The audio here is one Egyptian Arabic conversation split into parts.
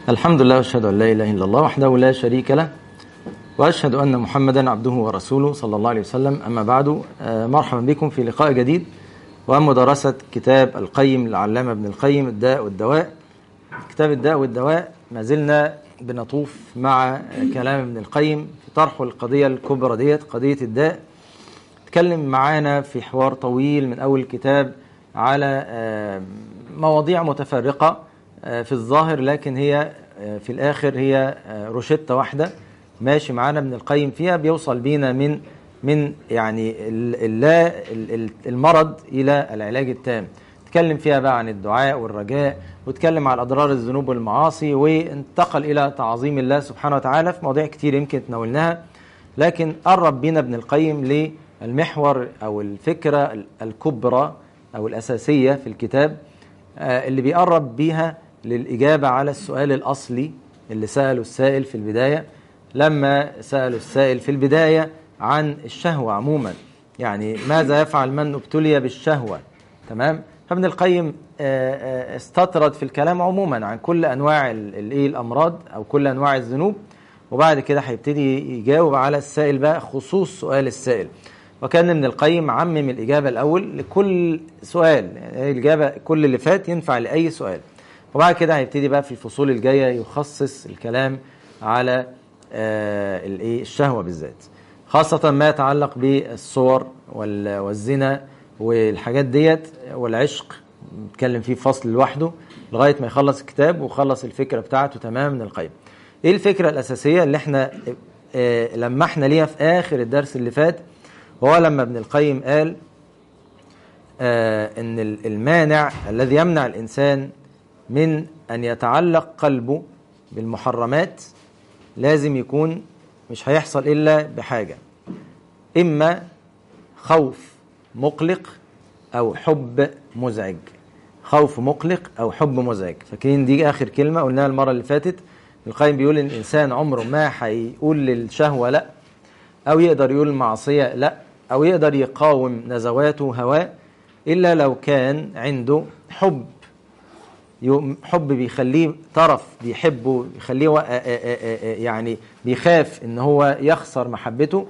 الحمد لله واشهد ان لا اله الا الله وحده لا شريك له واشهد ان محمدا عبده ورسوله صلى الله عليه وسلم اما بعد آه، مرحبا بكم في لقاء جديد ومدرسه كتاب القيم للعلامه ابن القيم الداء والدواء كتاب الداء والدواء ما زلنا بنطوف مع كلام ابن القيم في طرح القضيه الكبرى ديت قضيه الداء اتكلم معانا في حوار طويل من اول الكتاب على آه، مواضيع متفرقه آه، في الظاهر لكن هي آه، في الاخر هي آه، روشته واحده ماشي معانا ابن القيم فيها بيوصل بينا من من يعني ال- اللا ال- ال- المرض الى العلاج التام اتكلم فيها بقى عن الدعاء والرجاء واتكلم عن اضرار الذنوب والمعاصي وانتقل الى تعظيم الله سبحانه وتعالى في مواضيع كتير يمكن تناولناها لكن قرب بينا ابن القيم للمحور او الفكره ال- الكبرى او الاساسيه في الكتاب آه، اللي بيقرب بيها للإجابة على السؤال الأصلي اللي سأله السائل في البداية لما سأله السائل في البداية عن الشهوة عموما يعني ماذا يفعل من ابتلي بالشهوة تمام فابن القيم آه، آه، استطرد في الكلام عموما عن كل أنواع ال- الإيه الأمراض أو كل أنواع الذنوب وبعد كده هيبتدي يجاوب على السائل بقى خصوص سؤال السائل وكان ابن القيم عمم الإجابة الأول لكل سؤال يعني الإجابة كل اللي فات ينفع لأي سؤال وبعد كده هيبتدي بقى في الفصول الجاية يخصص الكلام على آه، الإيه الشهوة بالذات خاصة ما يتعلق بالصور وال- والزنا والحاجات ديت والعشق نتكلم فيه في فصل لوحده لغاية ما يخلص الكتاب وخلص الفكرة بتاعته تمام من القيم ايه الفكرة الأساسية اللي احنا آه، لمحنا ليها في آخر الدرس اللي فات وهو لما ابن القيم قال آه، ان ال- المانع الذي يمنع الانسان من ان يتعلق قلبه بالمحرمات لازم يكون مش هيحصل الا بحاجه اما خوف مقلق او حب مزعج خوف مقلق او حب مزعج فاكرين دي اخر كلمه قلناها المره اللي فاتت ابن القيم بيقول ان الانسان عمره ما هيقول للشهوه لا أو يقدر يقول المعصية لا أو يقدر يقاوم نزواته هواه إلا لو كان عنده حب يوم- حب بيخليه طرف بيحبه بيخليه و- آ- آ- آ- آ- يعني بيخاف ان هو يخسر محبته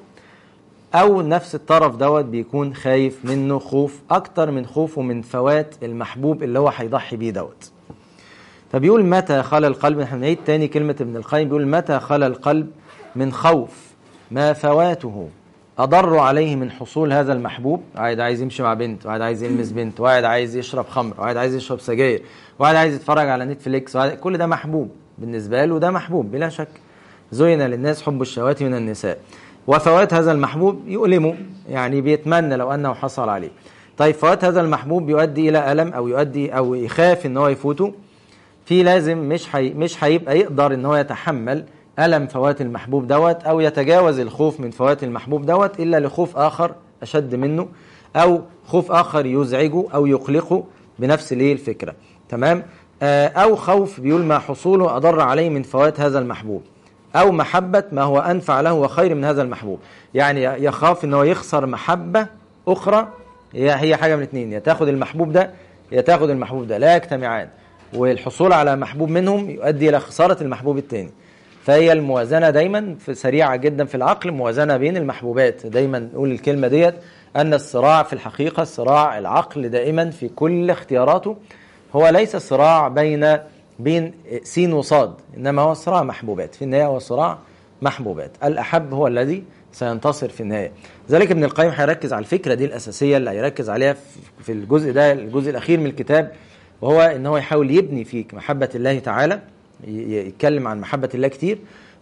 او نفس الطرف دوت بيكون خايف منه خوف اكتر من خوفه من فوات المحبوب اللي هو هيضحي بيه دوت فبيقول متى خلى القلب احنا نعيد تاني كلمة ابن القيم بيقول متى خلى القلب من خوف ما فواته أضر عليه من حصول هذا المحبوب واحد عايز يمشي مع بنت واحد عايز يلمس بنت واحد عايز يشرب خمر واحد عايز يشرب سجاير واحد عايز يتفرج على نتفليكس واحد كل ده محبوب بالنسبة له ده محبوب بلا شك زين للناس حب الشهوات من النساء وفوات هذا المحبوب يؤلمه يعني بيتمنى لو أنه حصل عليه طيب فوات هذا المحبوب يؤدي إلى ألم أو يؤدي أو يخاف إن هو يفوته في لازم مش حي مش هيبقى يقدر ان هو يتحمل الم فوات المحبوب دوت او يتجاوز الخوف من فوات المحبوب دوت الا لخوف اخر اشد منه او خوف اخر يزعجه او يقلقه بنفس الايه الفكره تمام آه، او خوف بيقول ما حصوله اضر عليه من فوات هذا المحبوب او محبه ما هو انفع له وخير من هذا المحبوب يعني يخاف ان هو يخسر محبه اخرى هي هي حاجه من اتنين يا تاخد المحبوب ده يا تاخد المحبوب ده لا يجتمعان والحصول على محبوب منهم يؤدي الى خساره المحبوب الثاني فهي الموازنه دايما في سريعه جدا في العقل موازنه بين المحبوبات دايما نقول الكلمه ديت ان الصراع في الحقيقه صراع العقل دائما في كل اختياراته هو ليس صراع بين بين سين وصاد انما هو صراع محبوبات في النهايه هو صراع محبوبات الاحب هو الذي سينتصر في النهايه ذلك ابن القيم هيركز على الفكره دي الاساسيه اللي هيركز عليها في- في الجزء ده الجزء الاخير من الكتاب وهو ان هو يحاول يبني فيك محبه الله تعالى ي- ي- يتكلم عن محبه الله كتير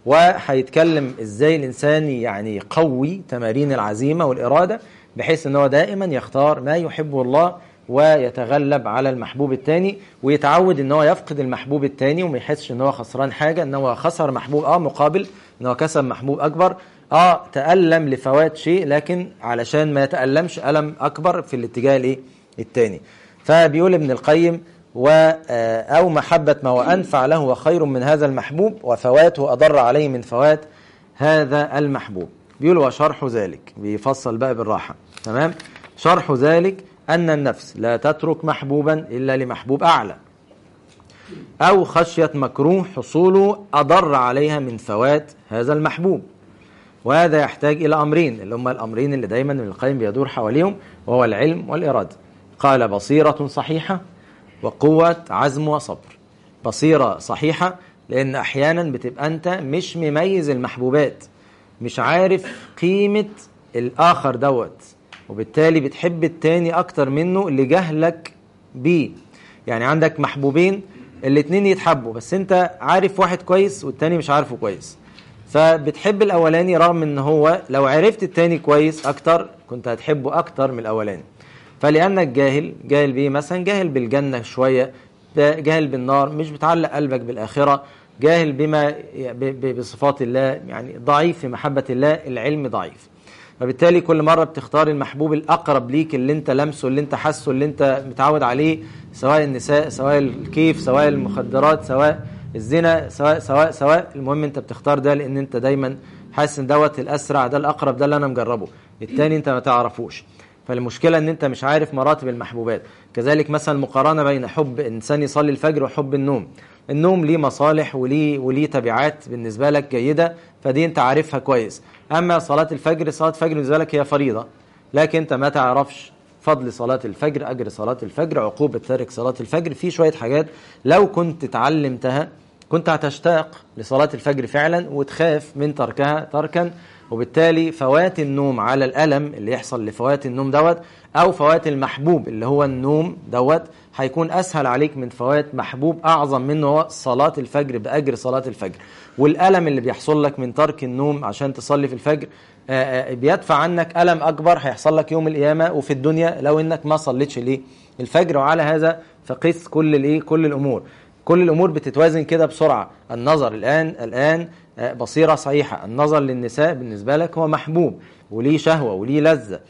وهيتكلم ازاي الانسان يعني يقوي تمارين العزيمه والاراده بحيث ان هو دائما يختار ما يحبه الله ويتغلب على المحبوب الثاني ويتعود ان هو يفقد المحبوب الثاني وما يحسش ان هو خسران حاجه ان هو خسر محبوب اه مقابل ان هو كسب محبوب اكبر اه تألم لفوات شيء لكن علشان ما يتألمش ألم أكبر في الاتجاه الايه الثاني فبيقول ابن القيم و آه، أو محبة ما هو أنفع له وخير من هذا المحبوب وفواته أضر عليه من فوات هذا المحبوب بيقول وشرح ذلك بيفصل بقى بالراحة تمام شرح ذلك أن النفس لا تترك محبوبا إلا لمحبوب أعلى أو خشية مكروه حصوله أضر عليها من فوات هذا المحبوب وهذا يحتاج إلى أمرين اللي هم الأمرين اللي دايما ابن القيم بيدور حواليهم وهو العلم والإرادة قال بصيرة صحيحة وقوة عزم وصبر بصيرة صحيحة لأن أحيانا بتبقى أنت مش مميز المحبوبات مش عارف قيمة الآخر دوت وبالتالي بتحب التاني أكتر منه لجهلك بيه يعني عندك محبوبين الاتنين يتحبوا بس انت عارف واحد كويس والتاني مش عارفه كويس فبتحب الاولاني رغم ان هو لو عرفت التاني كويس اكتر كنت هتحبه اكتر من الاولاني فلانك جاهل جاهل بيه مثلا جاهل بالجنه شويه جاهل بالنار مش بتعلق قلبك بالاخره جاهل بما بصفات الله يعني ضعيف في محبه الله العلم ضعيف فبالتالي كل مره بتختار المحبوب الاقرب ليك اللي انت لمسه اللي انت حاسه اللي انت متعود عليه سواء النساء سواء الكيف سواء المخدرات سواء الزنا سواء سواء سواء المهم انت بتختار ده لان انت دايما حاسس ان دوت الاسرع ده الاقرب ده اللي انا مجربه التاني انت ما تعرفوش فالمشكله ان انت مش عارف مراتب المحبوبات كذلك مثلا المقارنه بين حب انسان يصلي الفجر وحب النوم النوم ليه مصالح وليه وليه تبعات بالنسبه لك جيده فدي انت عارفها كويس اما صلاه الفجر صلاه الفجر بالنسبه لك هي فريضه لكن انت ما تعرفش فضل صلاة الفجر أجر صلاة الفجر عقوبة تارك صلاة الفجر في شوية حاجات لو كنت اتعلمتها كنت هتشتاق لصلاة الفجر فعلا وتخاف من تركها تركا وبالتالي فوات النوم على الألم اللي يحصل لفوات النوم دوت أو فوات المحبوب اللي هو النوم دوت هيكون أسهل عليك من فوات محبوب أعظم منه هو صلاة الفجر بأجر صلاة الفجر والألم اللي بيحصل لك من ترك النوم عشان تصلي في الفجر بيدفع عنك ألم أكبر هيحصل لك يوم القيامة وفي الدنيا لو إنك ما صليتش ليه الفجر وعلى هذا فقس كل الإيه كل الأمور كل الأمور بتتوازن كده بسرعة النظر الآن الآن بصيرة صحيحة النظر للنساء بالنسبة لك هو محبوب وليه شهوة وليه لذة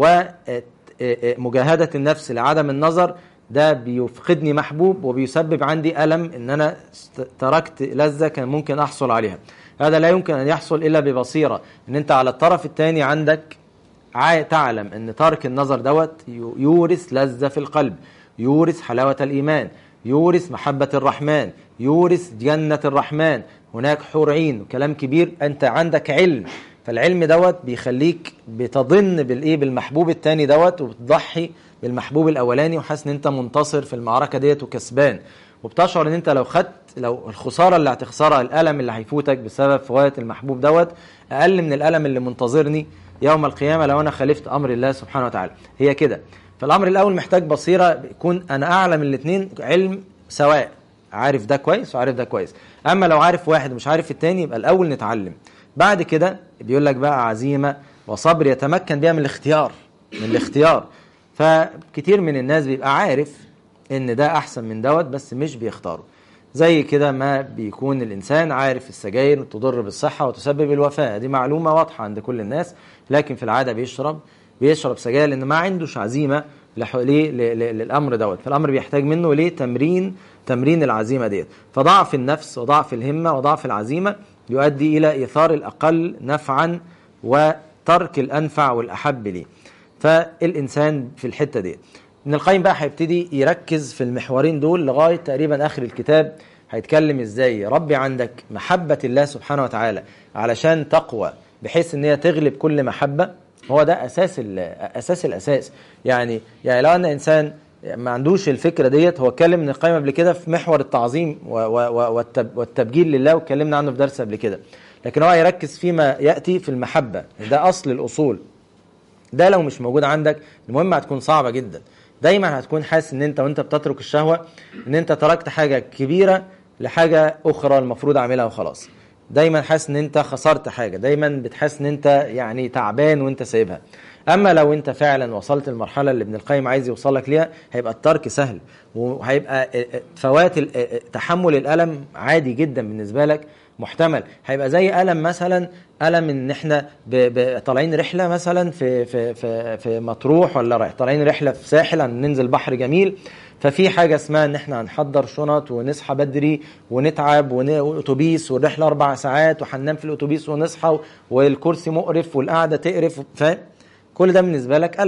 ومجاهدة النفس لعدم النظر ده بيفقدني محبوب وبيسبب عندي ألم إن أنا تركت لذة كان ممكن أحصل عليها هذا لا يمكن أن يحصل إلا ببصيرة إن أنت على الطرف الثاني عندك تعلم أن ترك النظر دوت يورث لذة في القلب يورث حلاوة الإيمان يورث محبة الرحمن يورث جنة الرحمن هناك حور عين وكلام كبير أنت عندك علم فالعلم دوت بيخليك بتظن بالايه بالمحبوب الثاني دوت وبتضحي بالمحبوب الاولاني وحاسس ان انت منتصر في المعركه ديت وكسبان وبتشعر ان انت لو خدت لو الخساره اللي هتخسرها الالم اللي هيفوتك بسبب فوات المحبوب دوت اقل من الالم اللي منتظرني يوم القيامه لو انا خالفت امر الله سبحانه وتعالى هي كده فالامر الاول محتاج بصيره يكون انا اعلم الاثنين علم سواء عارف ده كويس وعارف ده كويس اما لو عارف واحد ومش عارف التاني يبقى الاول نتعلم بعد كده بيقول لك بقى عزيمه وصبر يتمكن بيها من الاختيار من الاختيار فكتير من الناس بيبقى عارف ان ده احسن من دوت بس مش بيختاره زي كده ما بيكون الانسان عارف السجاير تضر بالصحه وتسبب الوفاه دي معلومه واضحه عند كل الناس لكن في العاده بيشرب بيشرب سجاير لان ما عندوش عزيمه ليه للامر دوت فالامر بيحتاج منه ليه تمرين تمرين العزيمه ديت فضعف النفس وضعف الهمه وضعف العزيمه يؤدي الى ايثار الاقل نفعا وترك الانفع والاحب ليه فالانسان في الحته دي ابن القيم بقى هيبتدي يركز في المحورين دول لغايه تقريبا اخر الكتاب هيتكلم ازاي يربي عندك محبه الله سبحانه وتعالى علشان تقوى بحيث ان هي تغلب كل محبه هو ده اساس اساس الاساس يعني يعني لو ان انسان ما عندوش الفكره ديت هو اتكلم ابن القيم قبل كده في محور التعظيم والتبجيل لله واتكلمنا عنه في درس قبل كده لكن هو يركز فيما ياتي في المحبه ده اصل الاصول ده لو مش موجود عندك المهم هتكون صعبه جدا دايما هتكون حاسس ان انت وانت بتترك الشهوه ان انت تركت حاجه كبيره لحاجه اخرى المفروض اعملها وخلاص دايما حاسس ان انت خسرت حاجه دايما بتحس ان انت يعني تعبان وانت سايبها اما لو انت فعلا وصلت المرحله اللي ابن القيم عايز يوصلك ليها هيبقى الترك سهل وهيبقى فوات تحمل الالم عادي جدا بالنسبه لك محتمل هيبقى زي الم مثلا الم ان احنا طالعين رحله مثلا في في في في مطروح ولا رايح طالعين رحله في ساحل هننزل بحر جميل ففي حاجه اسمها ان احنا هنحضر شنط ونصحى بدري ونتعب واتوبيس والرحله اربع ساعات وهننام في الاتوبيس ونصحى والكرسي مقرف والقعده تقرف فاهم كل ده بالنسبه لك الم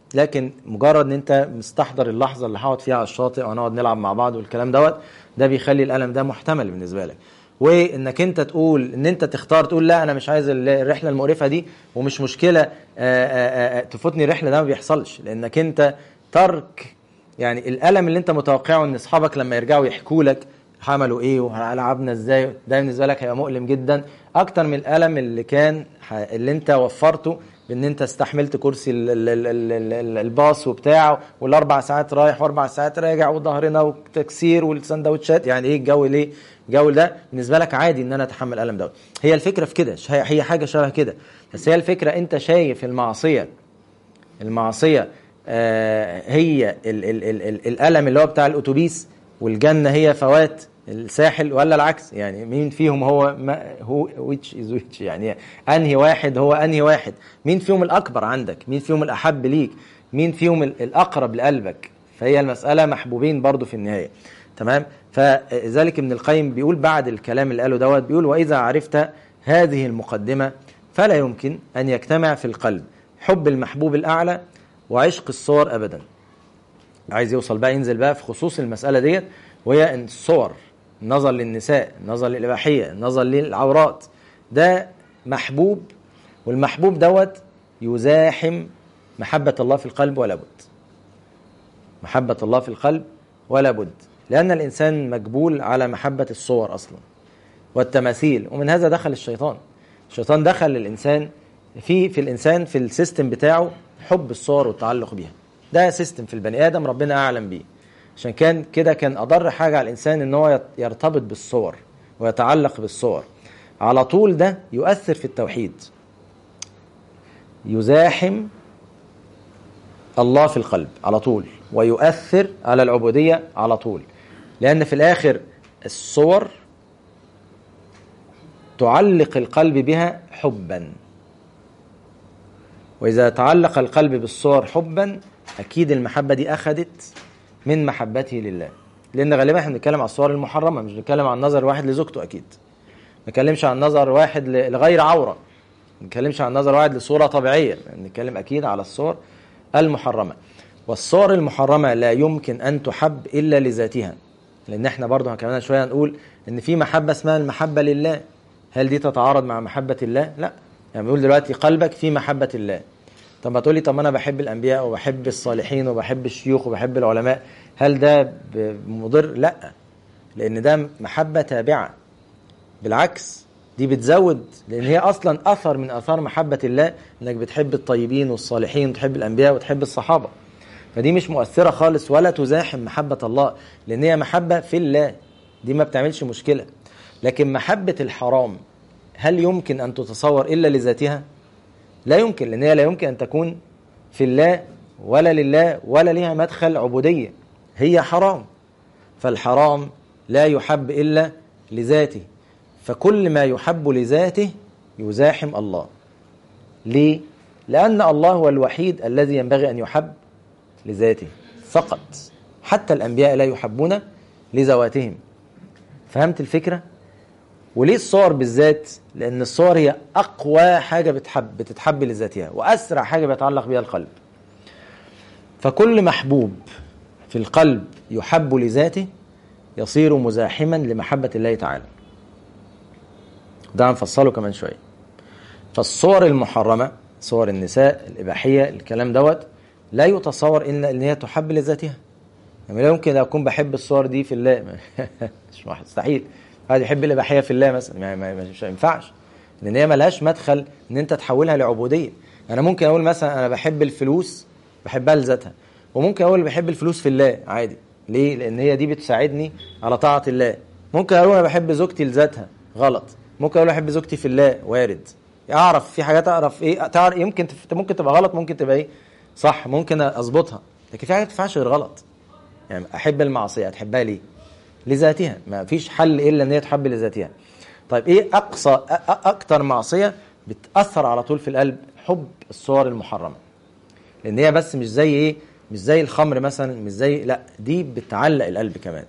لكن مجرد ان انت مستحضر اللحظه اللي هقعد فيها على الشاطئ وهنقعد نلعب مع بعض والكلام دوت ده بيخلي الالم ده محتمل بالنسبه لك وانك انت تقول ان انت تختار تقول لا انا مش عايز الرحله المقرفه دي ومش مشكله آآ آآ تفوتني الرحله ده ما بيحصلش لانك انت ترك يعني الالم اللي انت متوقعه ان اصحابك لما يرجعوا يحكوا لك عملوا ايه ولعبنا ازاي ده بالنسبه لك هيبقى مؤلم جدا اكتر من الالم اللي كان اللي انت وفرته بان انت استحملت كرسي ال ال ال ال ال الباص وبتاع والاربع ساعات رايح واربع ساعات راجع وظهرنا وتكسير والسندوتشات يعني ايه الجو ليه؟ الجو ده بالنسبه لك عادي ان انا اتحمل الالم دوت هي الفكره في كده هي حاجه شبه كده بس هي الفكره انت شايف المعصيه المعصيه آه هي ال ال ال ال الالم اللي هو بتاع الاتوبيس والجنه هي فوات الساحل ولا العكس يعني مين فيهم هو ما هو ويتش از ويتش يعني انهي واحد هو انهي واحد مين فيهم الاكبر عندك مين فيهم الاحب ليك مين فيهم الاقرب لقلبك فهي المساله محبوبين برضو في النهايه تمام فذلك ابن القيم بيقول بعد الكلام اللي قاله دوت بيقول واذا عرفت هذه المقدمه فلا يمكن ان يجتمع في القلب حب المحبوب الاعلى وعشق الصور ابدا عايز يوصل بقى ينزل بقى في خصوص المساله ديت وهي ان الصور النظر للنساء النظر للإباحية النظر للعورات ده محبوب والمحبوب دوت يزاحم محبة الله في القلب ولا بد محبة الله في القلب ولا بد لأن الإنسان مجبول على محبة الصور أصلا والتماثيل ومن هذا دخل الشيطان الشيطان دخل للإنسان في في الإنسان في السيستم بتاعه حب الصور والتعلق بها ده سيستم في البني آدم ربنا أعلم بيه عشان كان كده كان اضر حاجه على الانسان ان هو يرتبط بالصور ويتعلق بالصور على طول ده يؤثر في التوحيد يزاحم الله في القلب على طول ويؤثر على العبوديه على طول لان في الاخر الصور تعلق القلب بها حبا واذا تعلق القلب بالصور حبا اكيد المحبه دي اخذت من محبته لله لان غالبا احنا بنتكلم على الصور المحرمه مش بنتكلم عن نظر واحد لزوجته اكيد ما بنتكلمش عن نظر واحد لغير عوره ما بنتكلمش عن نظر واحد لصوره طبيعيه بنتكلم اكيد على الصور المحرمه والصور المحرمه لا يمكن ان تحب الا لذاتها لان احنا برضه كمان شويه نقول ان في محبه اسمها المحبه لله هل دي تتعارض مع محبه الله لا يعني بنقول دلوقتي قلبك في محبه الله طب ما تقولي طب انا بحب الانبياء وبحب الصالحين وبحب الشيوخ وبحب العلماء هل ده مضر لا لان ده محبه تابعه بالعكس دي بتزود لان هي اصلا اثر من اثار محبه الله انك بتحب الطيبين والصالحين وتحب الانبياء وتحب الصحابه فدي مش مؤثره خالص ولا تزاحم محبه الله لان هي محبه في الله دي ما بتعملش مشكله لكن محبه الحرام هل يمكن ان تتصور الا لذاتها لا يمكن لان هي لا يمكن ان تكون في الله ولا لله ولا ليها مدخل عبوديه هي حرام فالحرام لا يحب الا لذاته فكل ما يحب لذاته يزاحم الله ليه لان الله هو الوحيد الذي ينبغي ان يحب لذاته فقط حتى الانبياء لا يحبون لذواتهم فهمت الفكره وليه الصور بالذات لان الصور هي اقوى حاجه بتحب بتتحب لذاتها واسرع حاجه بيتعلق بها القلب فكل محبوب في القلب يحب لذاته يصير مزاحما لمحبه الله تعالى ده هنفصله كمان شويه فالصور المحرمه صور النساء الاباحيه الكلام دوت لا يتصور الا ان هي تحب لذاتها يعني لا يمكن اكون بحب الصور دي في الله مش مستحيل واحد يحب الاباحيه في الله مثلا ما ما مش ينفعش لان هي ملهاش مدخل ان انت تحولها لعبوديه انا ممكن اقول مثلا انا بحب الفلوس بحبها لذاتها وممكن اقول بحب الفلوس في الله عادي ليه لان هي دي بتساعدني على طاعه الله ممكن اقول انا بحب زوجتي لذاتها غلط ممكن اقول بحب زوجتي في الله وارد اعرف في حاجات اعرف ايه تعرف يمكن ممكن تبقى غلط ممكن تبقى ايه صح ممكن اظبطها لكن في حاجات ما تنفعش غير غلط يعني احب المعصيه تحبها ليه لذاتها ما فيش حل الا ان هي تحب لذاتها طيب ايه اقصى اكتر معصيه بتاثر على طول في القلب حب الصور المحرمه لان هي بس مش زي ايه مش زي الخمر مثلا مش زي لا دي بتعلق القلب كمان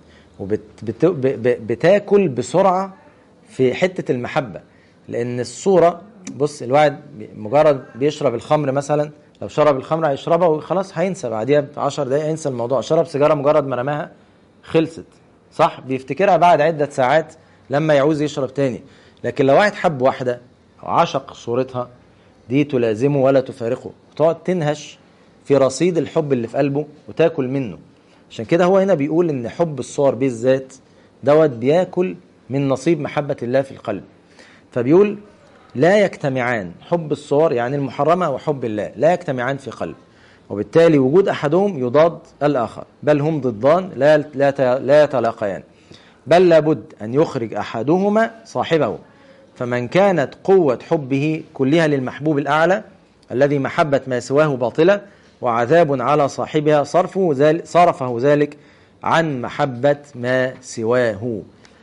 وبتاكل بسرعه في حته المحبه لان الصوره بص الواحد مجرد بيشرب الخمر مثلا لو شرب الخمر هيشربها وخلاص هينسى بعديها ب 10 دقايق هينسى الموضوع شرب سيجاره مجرد ما رماها خلصت صح بيفتكرها بعد عده ساعات لما يعوز يشرب تاني لكن لو واحد حب واحده او عشق صورتها دي تلازمه ولا تفارقه وتقعد تنهش في رصيد الحب اللي في قلبه وتاكل منه عشان كده هو هنا بيقول ان حب الصور بالذات دوت بياكل من نصيب محبه الله في القلب فبيقول لا يجتمعان حب الصور يعني المحرمة وحب الله لا يجتمعان في قلب وبالتالي وجود أحدهم يضاد الآخر بل هم ضدان لا لا لا يتلاقيان بل لابد أن يخرج أحدهما صاحبه فمن كانت قوة حبه كلها للمحبوب الأعلى الذي محبة ما سواه باطلة وعذاب على صاحبها صرفه ذلك صرفه ذلك عن محبة ما سواه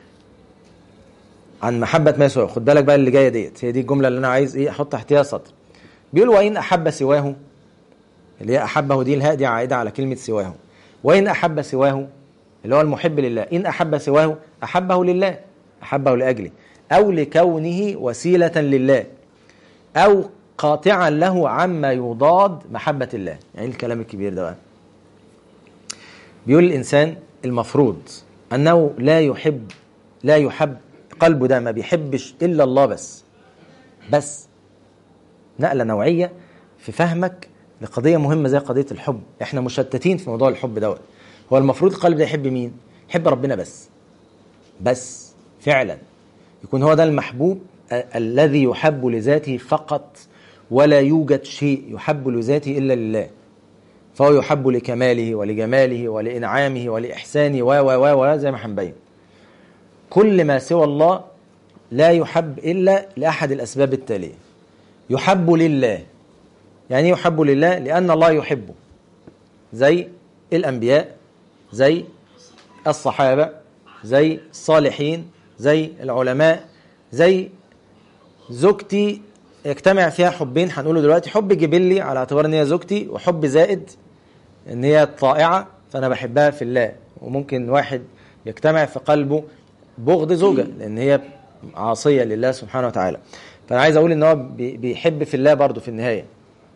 عن محبة ما سواه خد بالك بقى اللي جاية ديت هي دي الجملة اللي أنا عايز إيه أحط تحتها سطر بيقول وإن أحب سواه اللي هي أحبه دي الهاء دي عائدة على كلمة سواه وإن أحب سواه اللي هو المحب لله إن أحب سواه أحبه لله أحبه لأجله أو لكونه وسيلة لله أو قاطعا له عما يضاد محبة الله يعني الكلام الكبير ده بقى بيقول الإنسان المفروض أنه لا يحب لا يحب قلبه ده ما بيحبش إلا الله بس بس نقلة نوعية في فهمك لقضية مهمة زي قضية الحب احنا مشتتين في موضوع الحب دوت هو المفروض القلب ده يحب مين يحب ربنا بس بس فعلا يكون هو ده المحبوب الذي يحب لذاته فقط ولا يوجد شيء يحب لذاته إلا لله فهو يحب لكماله ولجماله ولإنعامه ولإحسانه و و و زي ما هنبين كل ما سوى الله لا يحب إلا لأحد الأسباب التالية يحب لله يعني يحب لله لأن الله يحبه زي الأنبياء زي الصحابة زي الصالحين زي العلماء زي زوجتي يجتمع فيها حبين هنقوله دلوقتي حب جبلي على اعتبار ان هي زوجتي وحب زائد ان هي طائعه فانا بحبها في الله وممكن واحد يجتمع في قلبه بغض زوجة لأن هي عاصية لله سبحانه وتعالى فأنا عايز أقول إن هو بيحب في الله برضه في النهاية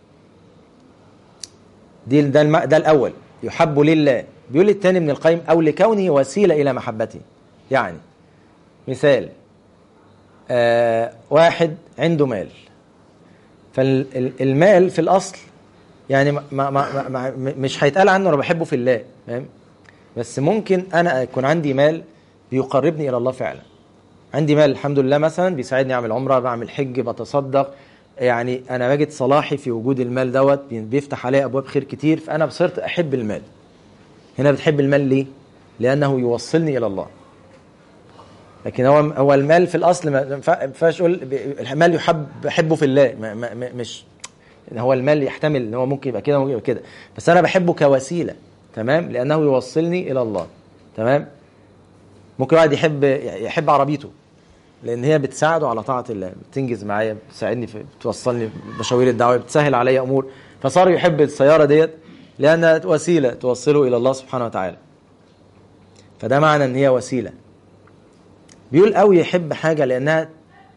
دي ده, الم... ده الأول يحب لله بيقول الثاني من القيم أو لكونه وسيلة إلى محبته يعني مثال آه واحد عنده مال فالمال في الأصل يعني ما ما ما ما مش هيتقال عنه أنا بحبه في الله فاهم بس ممكن أنا يكون عندي مال بيقربني الى الله فعلا عندي مال الحمد لله مثلا بيساعدني اعمل عمره بعمل حج بتصدق يعني انا بجد صلاحي في وجود المال دوت بيفتح عليه ابواب خير كتير فانا صرت احب المال هنا بتحب المال ليه لانه يوصلني الى الله لكن هو هو المال في الاصل ما ينفعش اقول المال يحب بحبه في الله ما ما مش هو المال يحتمل ان هو ممكن يبقى كده ممكن يبقى كده بس انا بحبه كوسيله تمام لانه يوصلني الى الله تمام ممكن واحد يحب يحب عربيته لان هي بتساعده على طاعه الله بتنجز معايا بتساعدني في بتوصلني مشاوير الدعوه بتسهل عليا امور فصار يحب السياره ديت لانها وسيله توصله الى الله سبحانه وتعالى فده معنى ان هي وسيله بيقول او يحب حاجه لانها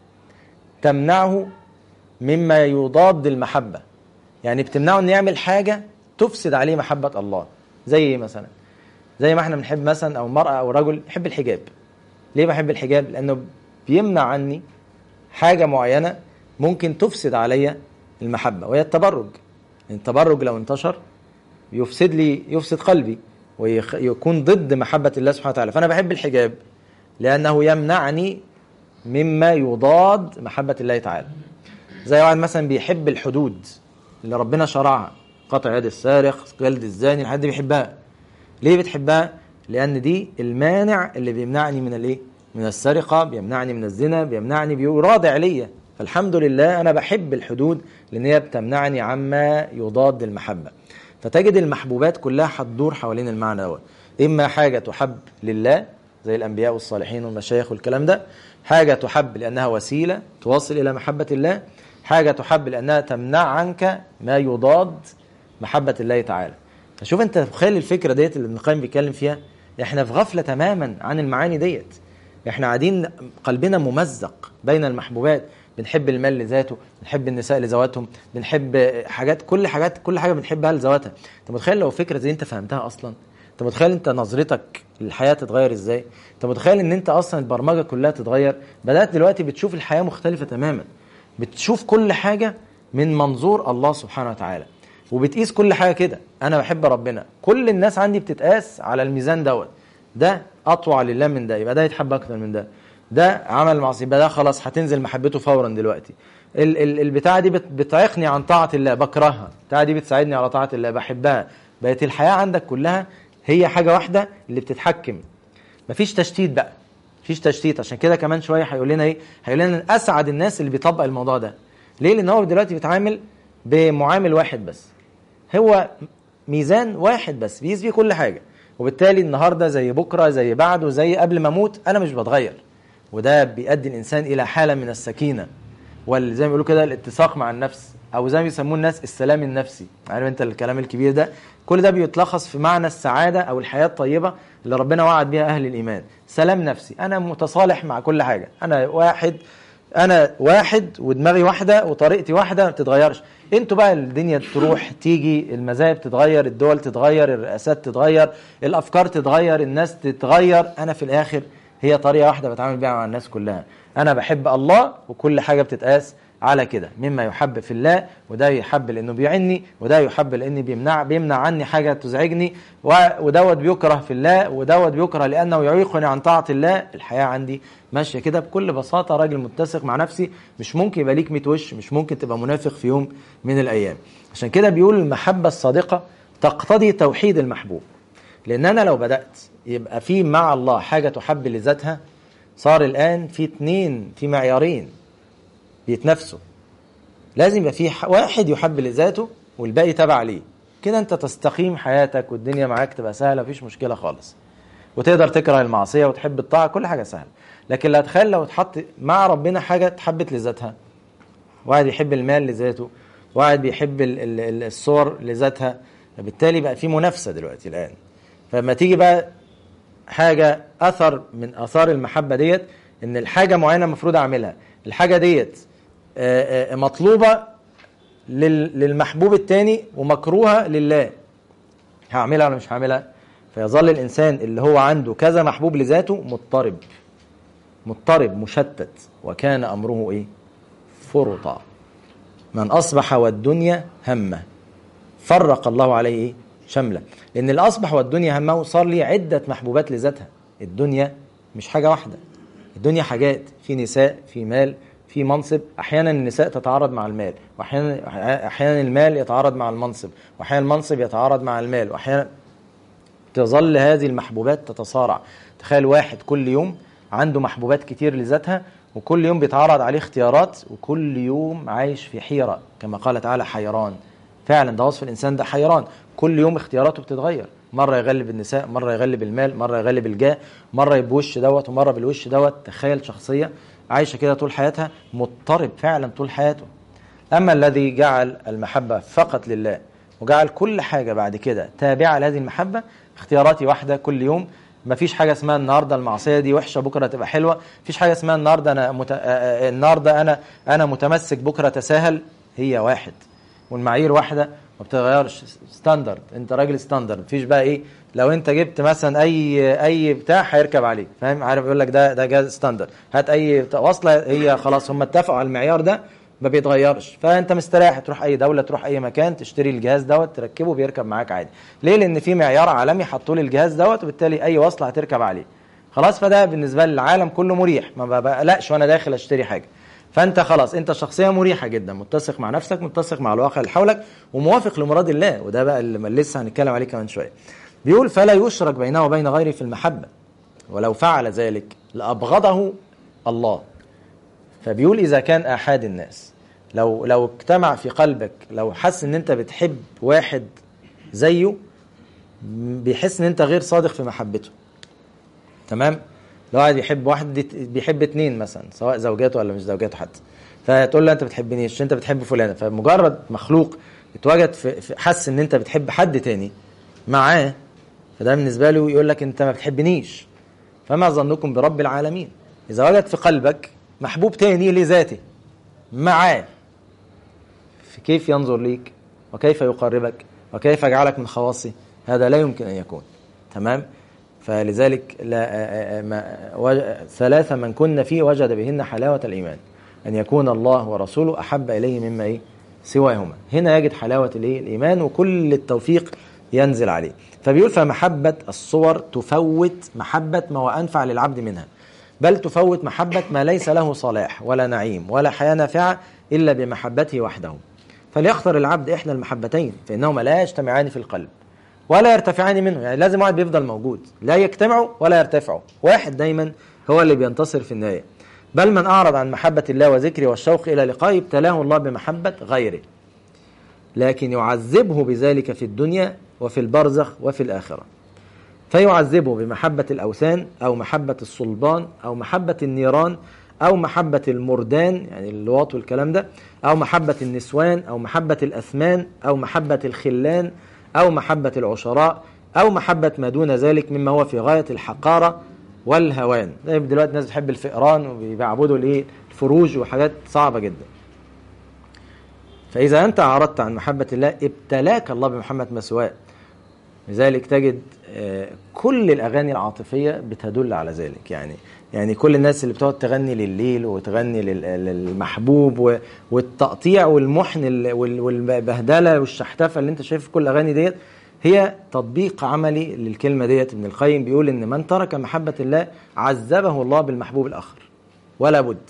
تمنعه مما يضاد المحبه يعني بتمنعه انه يعمل حاجه تفسد عليه محبه الله زي ايه مثلا زي ما احنا بنحب مثلا او مرأة او رجل يحب الحجاب ليه بحب الحجاب لانه بيمنع عني حاجة معينة ممكن تفسد عليا المحبة وهي التبرج التبرج لو انتشر يفسد لي يفسد قلبي ويكون ضد محبة الله سبحانه وتعالى فأنا بحب الحجاب لأنه يمنعني مما يضاد محبة الله تعالى زي واحد مثلا بيحب الحدود اللي ربنا شرعها قطع يد السارق جلد الزاني حد بيحبها ليه بتحبها لان دي المانع اللي بيمنعني من الايه من السرقه بيمنعني من الزنا بيمنعني بيرادع ليا فالحمد لله انا بحب الحدود لان هي بتمنعني عما يضاد المحبه فتجد المحبوبات كلها هتدور حوالين المعنى دوت اما حاجه تحب لله زي الانبياء والصالحين والمشايخ والكلام ده حاجه تحب لانها وسيله توصل الى محبه الله حاجه تحب لانها تمنع عنك ما يضاد محبه الله تعالى فشوف انت تخيل الفكره ديت اللي ابن القيم بيتكلم فيها احنا في غفله تماما عن المعاني ديت احنا قاعدين قلبنا ممزق بين المحبوبات بنحب المال لذاته بنحب النساء لذواتهم بنحب حاجات كل حاجات كل حاجه بنحبها لذواتها انت متخيل لو فكره زي انت فهمتها اصلا انت متخيل انت نظرتك للحياه تتغير ازاي انت متخيل ان انت اصلا البرمجه كلها تتغير بدات دلوقتي بتشوف الحياه مختلفه تماما بتشوف كل حاجه من منظور الله سبحانه وتعالى وبتقيس كل حاجه كده انا بحب ربنا كل الناس عندي بتتقاس على الميزان دوت ده اطوع لله من ده يبقى ده يتحب اكتر من ده ده عمل معصيه يبقى ده خلاص هتنزل محبته فورا دلوقتي ال ال البتاعه دي بت بتعيقني عن طاعه الله بكرهها البتاعه دي بتساعدني على طاعه الله بحبها بقت الحياه عندك كلها هي حاجه واحده اللي بتتحكم مفيش تشتيت بقى مفيش تشتيت عشان كده كمان شويه هيقول لنا ايه هيقول لنا اسعد الناس اللي بيطبق الموضوع ده ليه لان هو دلوقتي بيتعامل بمعامل واحد بس هو ميزان واحد بس بيقيس بيه كل حاجه وبالتالي النهارده زي بكره زي بعده زي قبل ما اموت انا مش بتغير وده بيؤدي الانسان الى حاله من السكينه وزي ما بيقولوا كده الاتساق مع النفس او زي ما بيسموه الناس السلام النفسي عارف انت الكلام الكبير ده كل ده بيتلخص في معنى السعاده او الحياه الطيبه اللي ربنا وعد بها اهل الايمان سلام نفسي انا متصالح مع كل حاجه انا واحد انا واحد ودماغي واحده وطريقتي واحده ما بتتغيرش انتوا بقى الدنيا تروح تيجي المذاهب تتغير الدول تتغير الرئاسات تتغير الافكار تتغير الناس تتغير انا في الاخر هي طريقه واحده بتعامل بيها مع الناس كلها انا بحب الله وكل حاجه بتتقاس على كده مما يحب في الله وده يحب لانه بيعني وده يحب لانه بيمنع بيمنع عني حاجه تزعجني ودوت بيكره في الله ودوت بيكره لانه يعيقني عن طاعه الله الحياه عندي ماشيه كده بكل بساطه راجل متسق مع نفسي مش ممكن يبقى ليك 100 وش مش ممكن تبقى منافق في يوم من الايام عشان كده بيقول المحبه الصادقه تقتضي توحيد المحبوب لان انا لو بدات يبقى في مع الله حاجه تحب لذاتها صار الان في اتنين في معيارين بيتنافسوا لازم يبقى في واحد يحب لذاته والباقي تبع ليه كده انت تستقيم حياتك والدنيا معاك تبقى سهله مفيش مشكله خالص وتقدر تكره المعصيه وتحب الطاعه كل حاجه سهله لكن لا تخيل لو اتحط مع ربنا حاجه اتحبت لذاتها واحد يحب المال لذاته واحد بيحب الصور لذاتها فبالتالي بقى في منافسه دلوقتي الان فلما تيجي بقى حاجه اثر من اثار المحبه ديت ان الحاجه معينه المفروض اعملها الحاجه ديت مطلوبه للمحبوب التاني ومكروهه لله هعملها ولا مش هعملها فيظل الانسان اللي هو عنده كذا محبوب لذاته مضطرب مضطرب مشتت وكان امره ايه فرطا من اصبح والدنيا همه فرق الله عليه ايه شمله لان اللي اصبح والدنيا همه صار لي عده محبوبات لذاتها الدنيا مش حاجه واحده الدنيا حاجات في نساء في مال في منصب احيانا النساء تتعارض مع المال واحيانا احيانا المال يتعارض مع المنصب واحيانا المنصب يتعارض مع المال واحيانا تظل هذه المحبوبات تتصارع تخيل واحد كل يوم عنده محبوبات كتير لذاتها وكل يوم بيتعرض عليه اختيارات وكل يوم عايش في حيرة كما قال تعالى حيران فعلا ده وصف الإنسان ده حيران كل يوم اختياراته بتتغير مرة يغلب النساء مرة يغلب المال مرة يغلب الجاه مرة بوش دوت ومرة بالوش دوت تخيل شخصية عايشة كده طول حياتها مضطرب فعلا طول حياته أما الذي جعل المحبة فقط لله وجعل كل حاجة بعد كده تابعة لهذه المحبة اختياراتي واحدة كل يوم مفيش حاجه اسمها النهارده المعصيه دي وحشه بكره تبقى حلوه مفيش حاجه اسمها النهارده انا مت... النهارده انا انا متمسك بكره تساهل هي واحد والمعايير واحده ما بتتغيرش ستاندرد انت راجل ستاندرد مفيش بقى ايه لو انت جبت مثلا اي اي بتاع هيركب عليك فاهم عارف يقول لك ده ده جهاز ستاندرد هات اي وصله هي خلاص هم اتفقوا على المعيار ده ما بيتغيرش فانت مستريح تروح اي دوله تروح اي مكان تشتري الجهاز دوت تركبه بيركب معاك عادي ليه لان في معيار عالمي حطوا لي الجهاز دوت وبالتالي اي وصله هتركب عليه خلاص فده بالنسبه للعالم كله مريح ما بقلقش وانا داخل اشتري حاجه فانت خلاص انت شخصيه مريحه جدا متسق مع نفسك متسق مع الواقع اللي حولك وموافق لمراد الله وده بقى اللي لسه هنتكلم عليه كمان شويه بيقول فلا يشرك بينه وبين غيره في المحبه ولو فعل ذلك لابغضه الله فبيقول اذا كان احد الناس لو لو اجتمع في قلبك لو حس ان انت بتحب واحد زيه بيحس ان انت غير صادق في محبته تمام لو واحد بيحب واحد بيحب اتنين مثلا سواء زوجاته ولا مش زوجاته حتى فتقول له انت بتحبنيش انت بتحب فلانه فمجرد مخلوق اتوجد في حس ان انت بتحب حد تاني معاه فده بالنسبه له يقول لك انت ما بتحبنيش فما ظنكم برب العالمين اذا وجد في قلبك محبوب تاني لذاته معاه في كيف ينظر ليك وكيف يقربك وكيف يجعلك من خواصه هذا لا يمكن أن يكون تمام فلذلك لا ما ثلاثة من كن فيه وجد بهن حلاوة الإيمان أن يكون الله ورسوله أحب إليه مما إيه سواهما هنا يجد حلاوة الإيه الإيمان وكل التوفيق ينزل عليه فبيقول فمحبة الصور تفوت محبة ما هو أنفع للعبد منها بل تفوت محبة ما ليس له صلاح ولا نعيم ولا حياة نافعة إلا بمحبته وحده فليختر العبد إحدى المحبتين فإنهما لا يجتمعان في القلب ولا يرتفعان منه يعني لازم واحد بيفضل موجود لا يجتمعوا ولا يرتفعوا واحد دايما هو اللي بينتصر في النهاية بل من أعرض عن محبة الله وذكره والشوق إلى لقائه ابتلاه الله بمحبة غيره لكن يعذبه بذلك في الدنيا وفي البرزخ وفي الآخرة فيعذبه بمحبة الأوثان أو محبة الصلبان أو محبة النيران أو محبة المردان يعني اللواط والكلام ده أو محبة النسوان أو محبة الأثمان أو محبة الخلان أو محبة العشراء أو محبة ما دون ذلك مما هو في غاية الحقارة والهوان دلوقتي الناس بتحب الفئران وبيعبدوا الايه الفروج وحاجات صعبة جدا فإذا أنت أعرضت عن محبة الله ابتلاك الله بمحبة ما سواه لذلك تجد كل الأغاني العاطفية بتدل على ذلك يعني يعني كل الناس اللي بتقعد تغني لليل وتغني للمحبوب والتقطيع والمحن والبهدله والشحتفه اللي انت شايف في كل الاغاني ديت هي تطبيق عملي للكلمه ديت ابن القيم بيقول ان من ترك محبه الله عذبه الله بالمحبوب الاخر ولا بد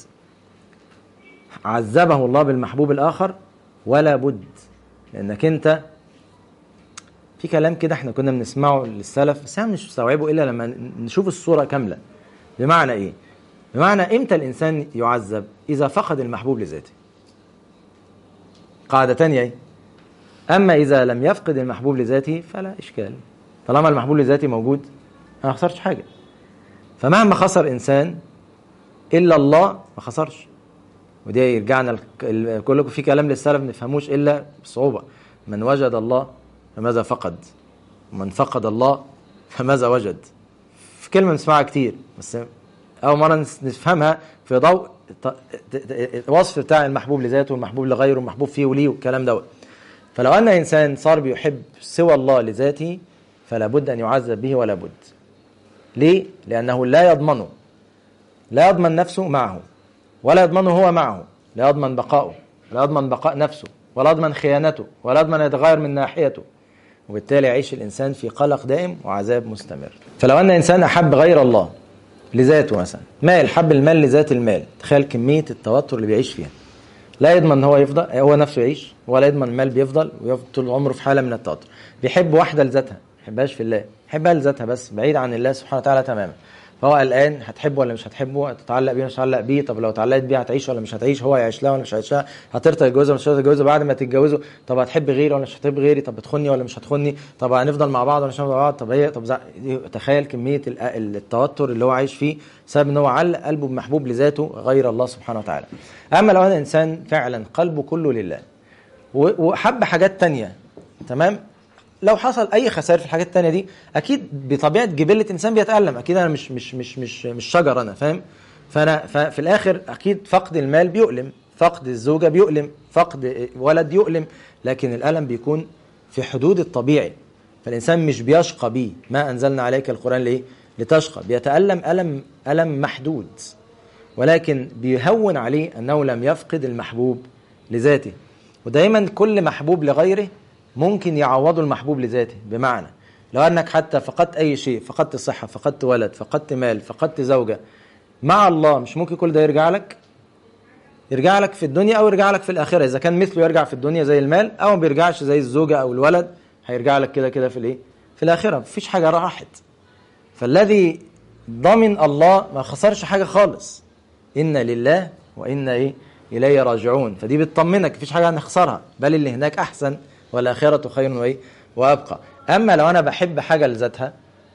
عذبه الله بالمحبوب الاخر ولا بد لانك انت في كلام كده احنا كنا بنسمعه للسلف بس احنا مش مستوعبه الا لما نشوف الصوره كامله بمعنى ايه بمعنى امتى الانسان يعذب اذا فقد المحبوب لذاته قاعده ثانيه ايه اما اذا لم يفقد المحبوب لذاته فلا اشكال طالما المحبوب لذاته موجود ما خسرش حاجه فمهما خسر انسان الا الله ما خسرش ودي يرجعنا كلكم في كلام للسلف ما نفهموش الا بصعوبه من وجد الله فماذا فقد ومن فقد الله فماذا وجد في كلمة نسمعها كتير بس أول مرة نفهمها في ضوء الوصف بتاع المحبوب لذاته والمحبوب لغيره والمحبوب فيه وليه والكلام دوت فلو أن إنسان صار بيحب سوى الله لذاته فلا بد أن يعذب به ولا بد ليه؟ لأنه لا يضمنه لا يضمن نفسه معه ولا يضمنه هو معه لا يضمن بقاؤه لا يضمن بقاء نفسه ولا يضمن خيانته ولا يضمن يتغير من ناحيته وبالتالي يعيش الإنسان في قلق دائم وعذاب مستمر فلو أن إنسان أحب غير الله لذاته مثلا مال حب المال لذات المال تخيل كمية التوتر اللي بيعيش فيها لا يضمن ان هو يفضل هو نفسه يعيش ولا يضمن المال بيفضل ويفضل طول عمره في حالة من التوتر بيحب واحدة لذاتها ما يحبهاش في الله يحبها لذاتها بس بعيد عن الله سبحانه وتعالى تماما فهو قلقان هتحبه ولا مش هتحبه هتتعلق بيه ولا مش هتتعلق بيه طب لو اتعلقت بيه هتعيش ولا مش هتعيش هو هيعيش لها ولا مش هيعيش لها هترضى تتجوزها ولا مش هترضى تتجوزها بعد ما تتجوزوا طب هتحب غيري ولا مش هتحب غيري طب بتخوني ولا مش هتخوني طب هنفضل مع بعض ولا مش هنفضل مع بعض طب هي طب زع... تخيل كميه التوتر اللي هو عايش فيه بسبب ان هو علق قلبه بمحبوب لذاته غير الله سبحانه وتعالى اما لو انا انسان فعلا قلبه كله لله وحب حاجات تانية تمام لو حصل اي خسائر في الحاجات التانية دي اكيد بطبيعه جبله انسان بيتالم اكيد انا مش مش مش مش مش شجر انا فاهم فانا ففي الاخر اكيد فقد المال بيؤلم فقد الزوجه بيؤلم فقد ولد يؤلم لكن الالم بيكون في حدود الطبيعي فالانسان مش بيشقى بيه ما انزلنا عليك القران ليه لتشقى بيتالم الم الم محدود ولكن بيهون عليه انه لم يفقد المحبوب لذاته ودايما كل محبوب لغيره ممكن يعوضوا المحبوب لذاته بمعنى لو انك حتى فقدت اي شيء فقدت صحه فقدت ولد فقدت مال فقدت زوجه مع الله مش ممكن كل ده يرجع لك يرجع لك في الدنيا او يرجع لك في الاخره اذا كان مثله يرجع في الدنيا زي المال او ما بيرجعش زي الزوجه او الولد هيرجع لك كده كده في الايه في الاخره مفيش حاجه راحت فالذي ضمن الله ما خسرش حاجه خالص ان لله وان ايه اليه راجعون فدي بتطمنك مفيش حاجه هنخسرها بل اللي هناك احسن والآخرة خير وإيه وأبقى أما لو أنا بحب حاجة لذاتها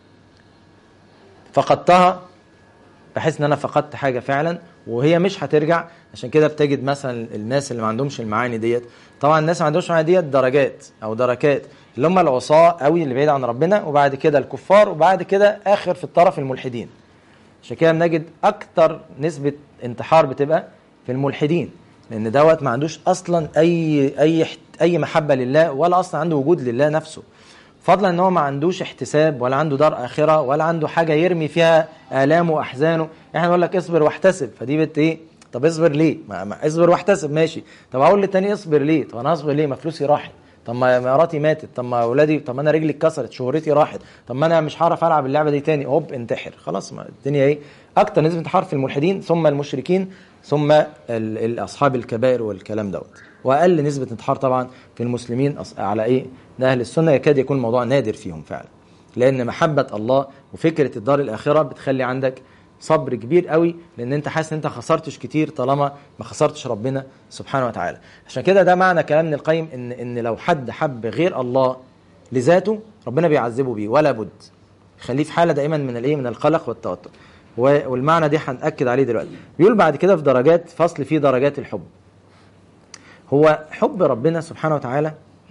فقدتها بحس إن أنا فقدت حاجة فعلا وهي مش هترجع عشان كده بتجد مثلا الناس اللي ما عندهمش المعاني ديت طبعا الناس ما عندهمش المعاني ديت درجات أو دركات اللي هم العصاة قوي اللي بعيد عن ربنا وبعد كده الكفار وبعد كده آخر في الطرف الملحدين عشان كده بنجد أكتر نسبة انتحار بتبقى في الملحدين لان دوت ما عندوش اصلا اي اي اي محبه لله ولا اصلا عنده وجود لله نفسه فضلا ان هو ما عندوش احتساب ولا عنده دار اخره ولا عنده حاجه يرمي فيها الامه واحزانه احنا نقول لك اصبر واحتسب فدي بت ايه طب اصبر ليه ما ما اصبر واحتسب ماشي طب اقول للتاني اصبر ليه طب انا اصبر ليه ما فلوسي راحت طب ما مراتي ماتت طب ما اولادي طب ما انا رجلي اتكسرت شهرتي راحت طب ما انا مش هعرف العب اللعبه دي تاني هوب انتحر خلاص ما الدنيا ايه اكتر نسبه انتحار في الملحدين ثم المشركين ثم ال- ال- اصحاب الكبائر والكلام دوت واقل نسبه انتحار طبعا في المسلمين أص- على ايه ده اهل السنه يكاد يكون الموضوع نادر فيهم فعلا لان محبه الله وفكره الدار الاخره بتخلي عندك صبر كبير قوي لان انت حاسس ان انت خسرتش كتير طالما ما خسرتش ربنا سبحانه وتعالى عشان كده ده معنى كلام ابن القيم ان ان لو حد حب غير الله لذاته ربنا بيعذبه بيه ولا بد خليه في حاله دائما من الايه من القلق والتوتر و- والمعنى ده هنأكد عليه دلوقتي بيقول بعد كده في درجات فصل فيه درجات الحب هو حب ربنا سبحانه وتعالى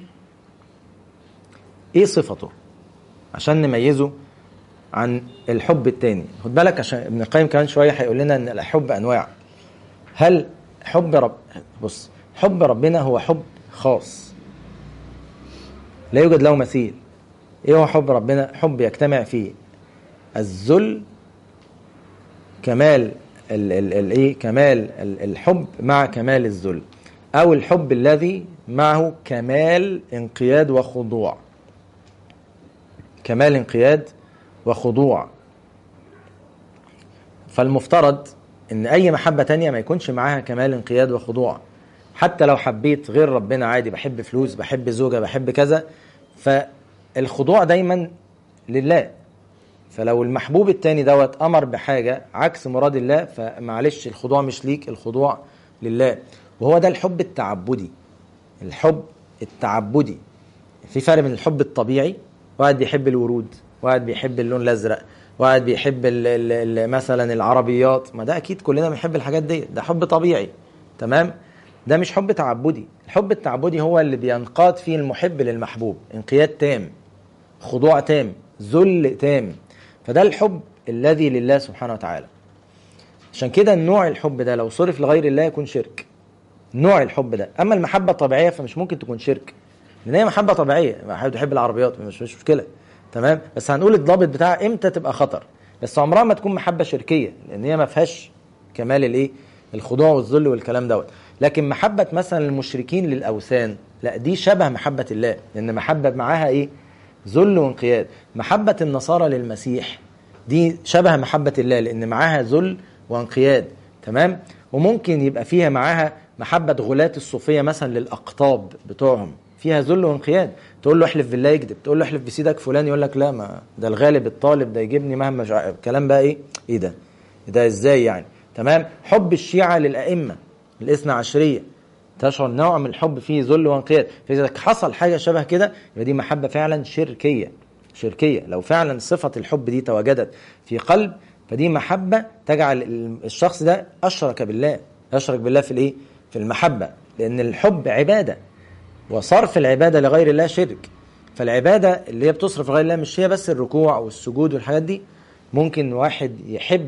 ايه صفته عشان نميزه عن الحب التاني خد بالك عشان ابن القيم كمان شويه هيقول لنا ان الحب انواع هل حب رب بص حب ربنا هو حب خاص لا يوجد له مثيل ايه هو حب ربنا حب يجتمع فيه الذل كمال ال ال ال ايه كمال ال الحب مع كمال الذل او الحب الذي معه كمال انقياد وخضوع كمال انقياد وخضوع فالمفترض ان اي محبة تانية ما يكونش معاها كمال انقياد وخضوع حتى لو حبيت غير ربنا عادي بحب فلوس بحب زوجة بحب كذا فالخضوع دايما لله فلو المحبوب التاني دوت امر بحاجة عكس مراد الله فمعلش الخضوع مش ليك الخضوع لله وهو ده الحب التعبدي الحب التعبدي في فرق بين الحب الطبيعي واحد بيحب الورود واحد بيحب اللون الازرق واحد بيحب ال ال ال مثلا العربيات ما ده اكيد كلنا بنحب الحاجات دي ده حب طبيعي تمام ده مش حب تعبدي الحب التعبدي هو اللي بينقاد فيه المحب للمحبوب انقياد تام خضوع تام ذل تام فده الحب الذي لله سبحانه وتعالى عشان كده النوع الحب ده لو صرف لغير الله يكون شرك نوع الحب ده اما المحبه الطبيعيه فمش ممكن تكون شرك لان هي محبه طبيعيه واحد بيحب العربيات مش مش مشكله تمام بس هنقول الضابط بتاعها امتى تبقى خطر بس عمرها ما تكون محبه شركيه لان هي ما فيهاش كمال الايه الخضوع والذل والكلام دوت لكن محبه مثلا المشركين للاوثان لا دي شبه محبه الله لان محبه معاها ايه ذل وانقياد محبه النصارى للمسيح دي شبه محبه الله لان معاها ذل وانقياد تمام وممكن يبقى فيها معاها محبة غلاة الصوفية مثلا للأقطاب بتوعهم فيها ذل وانقياد تقول له احلف بالله يكذب تقول له احلف بسيدك فلان يقول لك لا ما ده الغالب الطالب ده يجيبني مهما مش عارف. الكلام بقى ايه ايه ده ده ازاي يعني تمام حب الشيعة للأئمة الاثنى عشرية تشعر نوع من الحب فيه ذل وانقياد فإذا حصل حاجة شبه كده يبقى دي محبة فعلا شركية شركية لو فعلا صفة الحب دي تواجدت في قلب فدي محبة تجعل الشخص ده أشرك بالله أشرك بالله في الإيه؟ في المحبة لأن الحب عبادة وصرف العبادة لغير الله شرك فالعبادة اللي هي بتصرف لغير الله مش هي بس الركوع والسجود والحاجات دي ممكن واحد يحب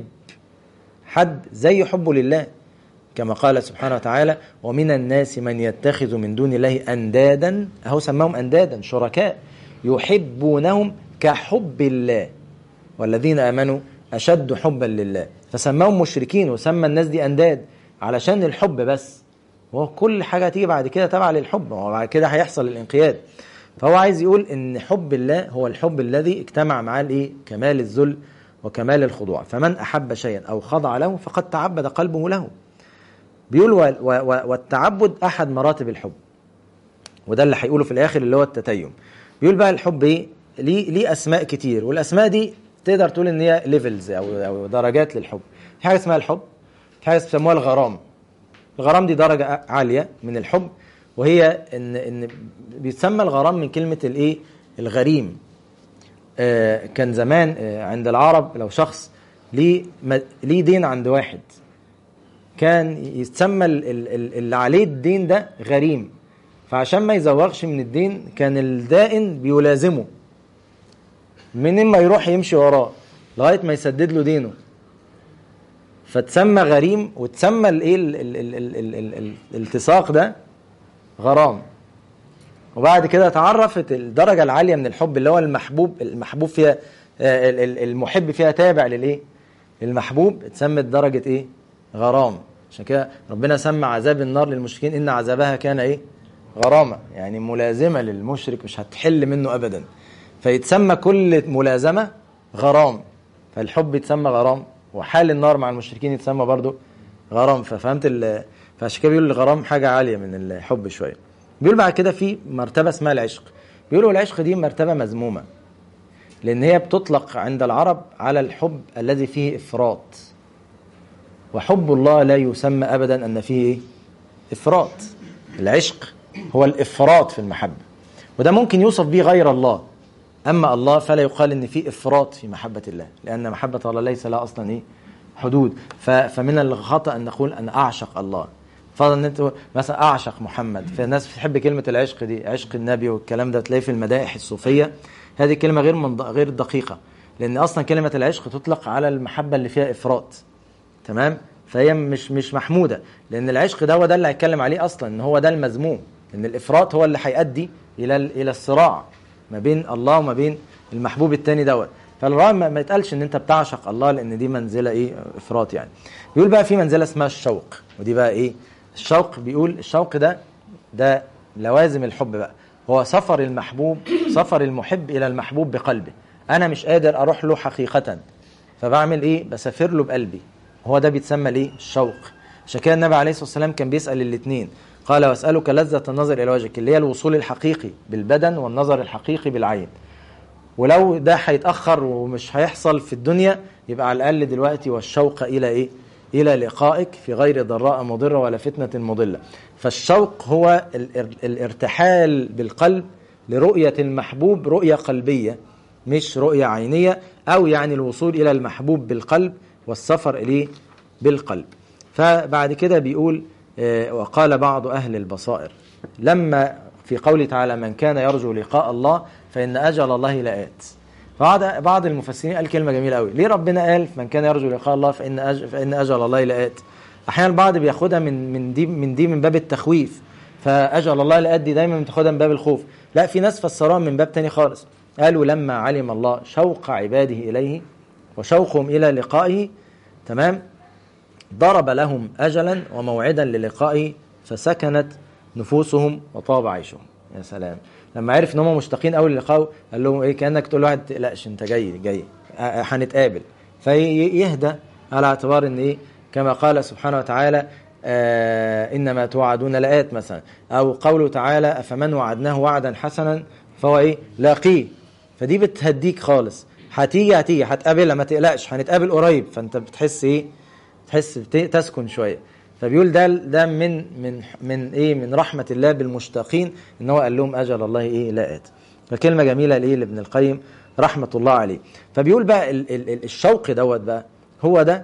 حد زي حبه لله كما قال سبحانه وتعالى ومن الناس من يتخذ من دون الله أندادا أهو سماهم أندادا شركاء يحبونهم كحب الله والذين آمنوا أشد حبا لله فسماهم مشركين وسمى الناس دي أنداد علشان الحب بس وهو كل حاجة هتيجي بعد كده تبع للحب وبعد كده هيحصل الانقياد فهو عايز يقول ان حب الله هو الحب الذي اجتمع معاه الايه كمال الذل وكمال الخضوع فمن احب شيئا او خضع له فقد تعبد قلبه له بيقول و و و والتعبد احد مراتب الحب وده اللي هيقوله في الاخر اللي هو التتيم بيقول بقى الحب ايه ليه ليه اسماء كتير والاسماء دي تقدر تقول ان هي ليفلز او او درجات للحب في حاجه اسمها الحب في حاجه بيسموها الغرام الغرام دي درجه عاليه من الحب وهي ان ان بيتسمى الغرام من كلمه الايه الغريم آه كان زمان آه عند العرب لو شخص ليه ليه دين عند واحد كان يتسمى اللي عليه الدين ده غريم فعشان ما يزوغش من الدين كان الدائن بيلازمه منين ما يروح يمشي وراه لغايه ما يسدد له دينه فتسمى غريم وتسمى الايه ال- ال- ال- ال- ال- ال- ال- الالتصاق ده غرام وبعد كده تعرفت الدرجة العالية من الحب اللي هو المحبوب المحبوب فيها آه، ال- ال- المحب فيها تابع للايه المحبوب اتسمت درجة ايه غرام عشان كده ربنا سمى عذاب النار للمشركين ان عذابها كان ايه غرامة يعني ملازمة للمشرك مش هتحل منه ابدا فيتسمى كل ملازمة غرام فالحب يتسمى غرام وحال النار مع المشركين يتسمى برضو غرام ففهمت ال فعشان كده بيقول الغرام حاجة عالية من الحب شوية بيقول بعد كده في مرتبة اسمها العشق بيقولوا العشق دي مرتبة مذمومة لأن هي بتطلق عند العرب على الحب الذي فيه إفراط وحب الله لا يسمى أبدا أن فيه إيه؟ إفراط العشق هو الإفراط في المحبة وده ممكن يوصف به غير الله أما الله فلا يقال إن في إفراط في محبة الله لأن محبة الله ليس لها أصلا إيه حدود ف- فمن الخطأ أن نقول أن أعشق الله فرض ان انت مثلا اعشق محمد فالناس بتحب كلمه العشق دي عشق النبي والكلام ده تلاقيه في المدائح الصوفيه هذه كلمه غير من غير دقيقه لان اصلا كلمه العشق تطلق على المحبه اللي فيها افراط تمام فهي مش مش محموده لان العشق ده هو ده اللي هيتكلم عليه اصلا ان هو ده المذموم ان الافراط هو اللي هيؤدي الى ال- الى الصراع ما بين الله وما بين المحبوب التاني دوت فالرأي ما ما يتقالش ان انت بتعشق الله لان دي منزله ايه افراط يعني بيقول بقى في منزله اسمها الشوق ودي بقى ايه الشوق بيقول الشوق ده ده لوازم الحب بقى هو سفر المحبوب سفر المحب الى المحبوب بقلبه انا مش قادر اروح له حقيقه فبعمل ايه بسافر له بقلبي هو ده بيتسمى الايه الشوق عشان كده النبي عليه الصلاه والسلام كان بيسال الاثنين قال واسالك لذه النظر الى وجهك اللي هي الوصول الحقيقي بالبدن والنظر الحقيقي بالعين ولو ده هيتاخر ومش هيحصل في الدنيا يبقى على الاقل دلوقتي والشوق الى ايه الى لقائك في غير ضراء مضره ولا فتنه مضله فالشوق هو الار- الارتحال بالقلب لرؤيه المحبوب رؤيه قلبيه مش رؤيه عينيه او يعني الوصول الى المحبوب بالقلب والسفر اليه بالقلب فبعد كده بيقول آه، وقال بعض اهل البصائر لما في قوله تعالى من كان يرجو لقاء الله فإن أجل الله لآت بعض بعض المفسرين قال كلمة جميلة قوي ليه ربنا قال من كان يرجو لقاء الله فإن أج فإن أجل الله لآت أحيانا البعض بياخدها من من دي من دي من باب التخويف فأجل الله لآت دي دايما بتاخدها من باب الخوف لا في ناس فسروها من باب تاني خالص قالوا لما علم الله شوق عباده إليه وشوقهم إلى لقائه تمام ضرب لهم أجلا وموعدا للقائه فسكنت نفوسهم وطاب عيشهم يا سلام لما عرف ان هم مشتاقين قوي للقاء قال لهم ايه كانك تقول لواحد تقلقش انت جاي جاي آه، آه، هنتقابل فيهدى على اعتبار ان ايه كما قال سبحانه وتعالى آه انما توعدون لآت مثلا او قوله تعالى افمن وعدناه وعدا حسنا فهو ايه لاقيه فدي بتهديك خالص هتيجي هتيجي هتقابلها ما تقلقش هنتقابل قريب فانت بتحس ايه تحس بت- تسكن شويه فبيقول ده ده من من من ايه من رحمه الله بالمشتاقين ان هو قال لهم اجل الله ايه لا ات فكلمه جميله لايه لابن القيم رحمه الله عليه فبيقول بقى ال ال ال- الشوق دوت بقى هو ده